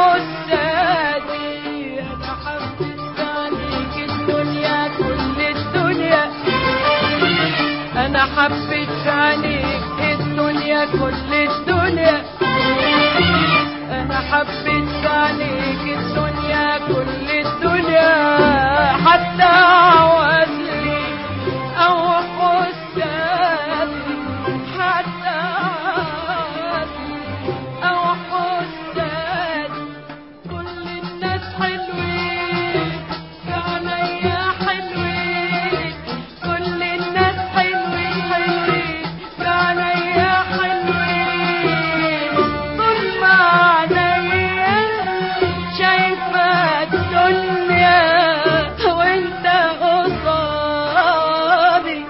حسادي أنا حبيت بعينيك الدنيا كل الدنيا انا حبيت عليك الدنيا كل الدنيا انا حبيت عليك الدنيا كل الدنيا حتى عوزلي او حسابي حتى عوزلي او حسابي كل الناس حلوين عينيا حلوين كل الناس حلوين حلوين عينيا حلوين طول ما عينيا شايفة الدنيا وانت قصادي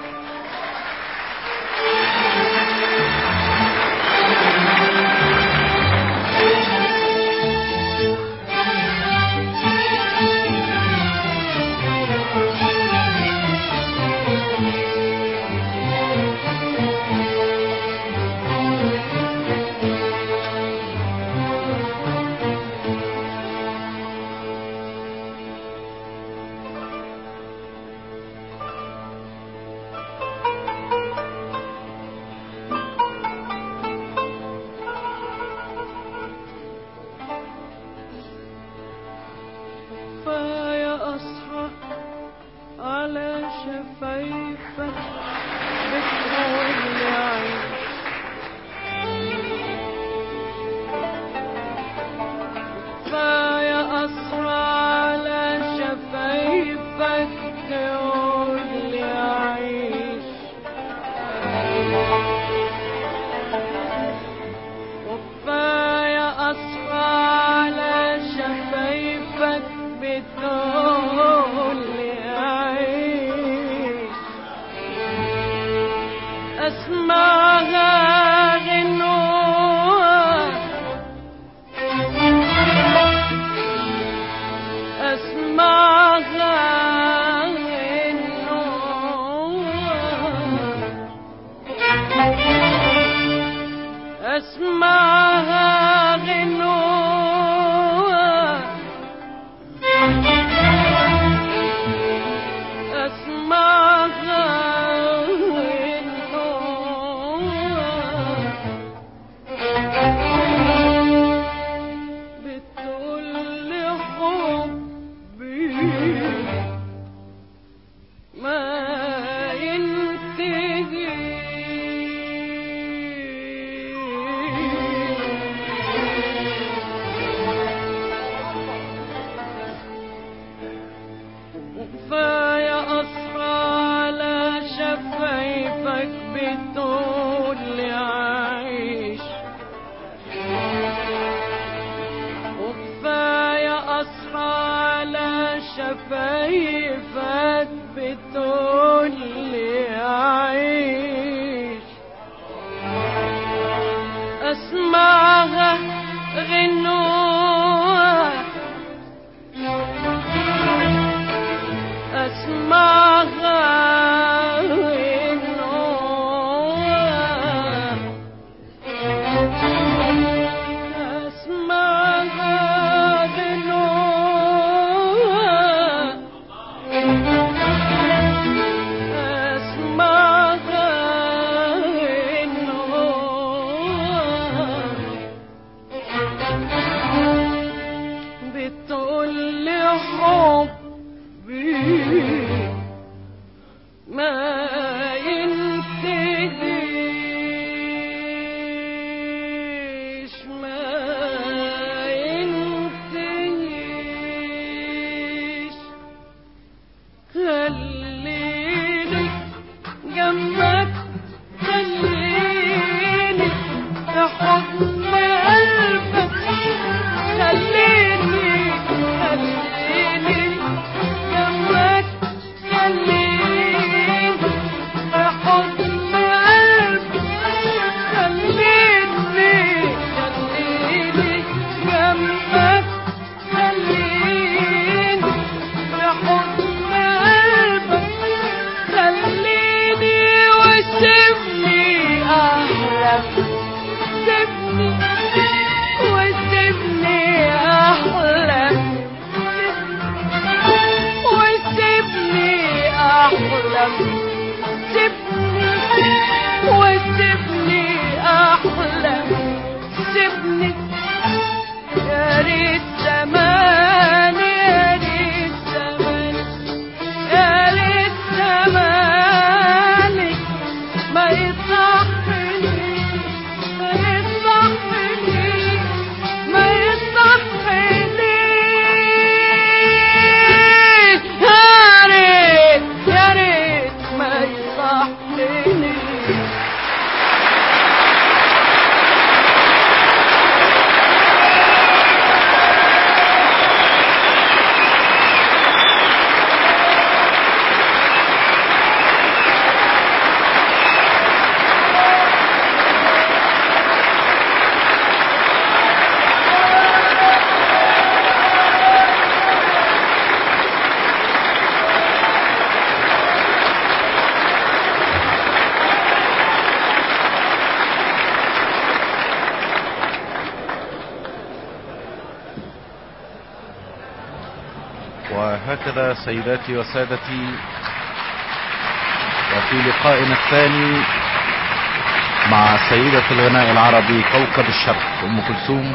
كفاية أصحى على شفايفك بتقول لي عيش كفاية أصحى على شفايفك تقول لي عيش وكفاية أصحى على شفايفك بتقول لي عيش أسمعها غنوة أسمعها غنوة أسمعها غنوة أسمعها غنوة بتقول لي حبي ما ينتهي كفاية أصحى على شفايفك بتقول لي عيش وكفاية أصحى على شفايفك بتقول لي عيش أسمعها غنوة أسمعها غنوة أسمعها غنوة أسمعها غنوة وسيبني وسيبني احلم وسيبني احلم سيبني وسيبني احلم سيبني يا ريت زمان يا ريت زمان يا ريت زمانك ما يصحني ما يصحني ما يصحني يا ريت يا ريت ما يصحني
وهكذا سيداتي وسادتي وفي لقائنا الثاني مع سيدة الغناء العربي كوكب الشرق أم كلثوم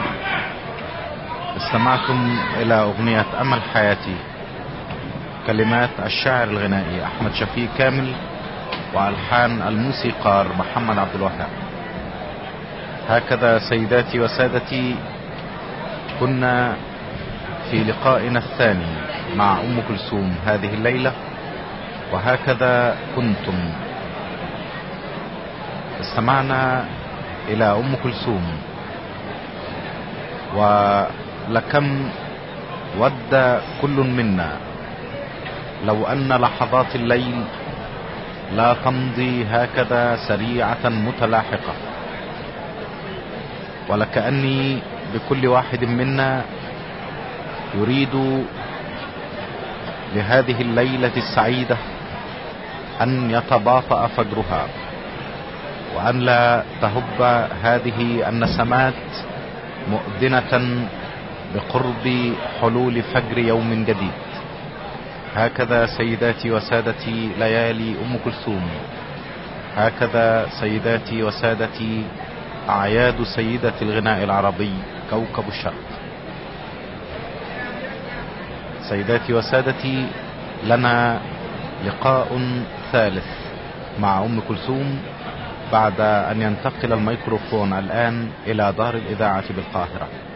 استمعتم إلى أغنية أمل حياتي كلمات الشاعر الغنائي أحمد شفيق كامل وألحان الموسيقار محمد عبد الوهاب هكذا سيداتي وسادتي كنا في لقائنا الثاني مع أم كلثوم هذه الليلة وهكذا كنتم استمعنا إلى أم كلثوم ولكم ود كل منا لو أن لحظات الليل لا تمضي هكذا سريعة متلاحقة ولكأني بكل واحد منا يريد لهذه الليلة السعيدة أن يتباطأ فجرها وأن لا تهب هذه النسمات مؤذنة بقرب حلول فجر يوم جديد هكذا سيداتي وسادتي ليالي أم كلثوم هكذا سيداتي وسادتي أعياد سيدة الغناء العربي كوكب الشرق سيداتي وسادتي لنا لقاء ثالث مع ام كلثوم بعد ان ينتقل الميكروفون الان الى دار الاذاعه بالقاهره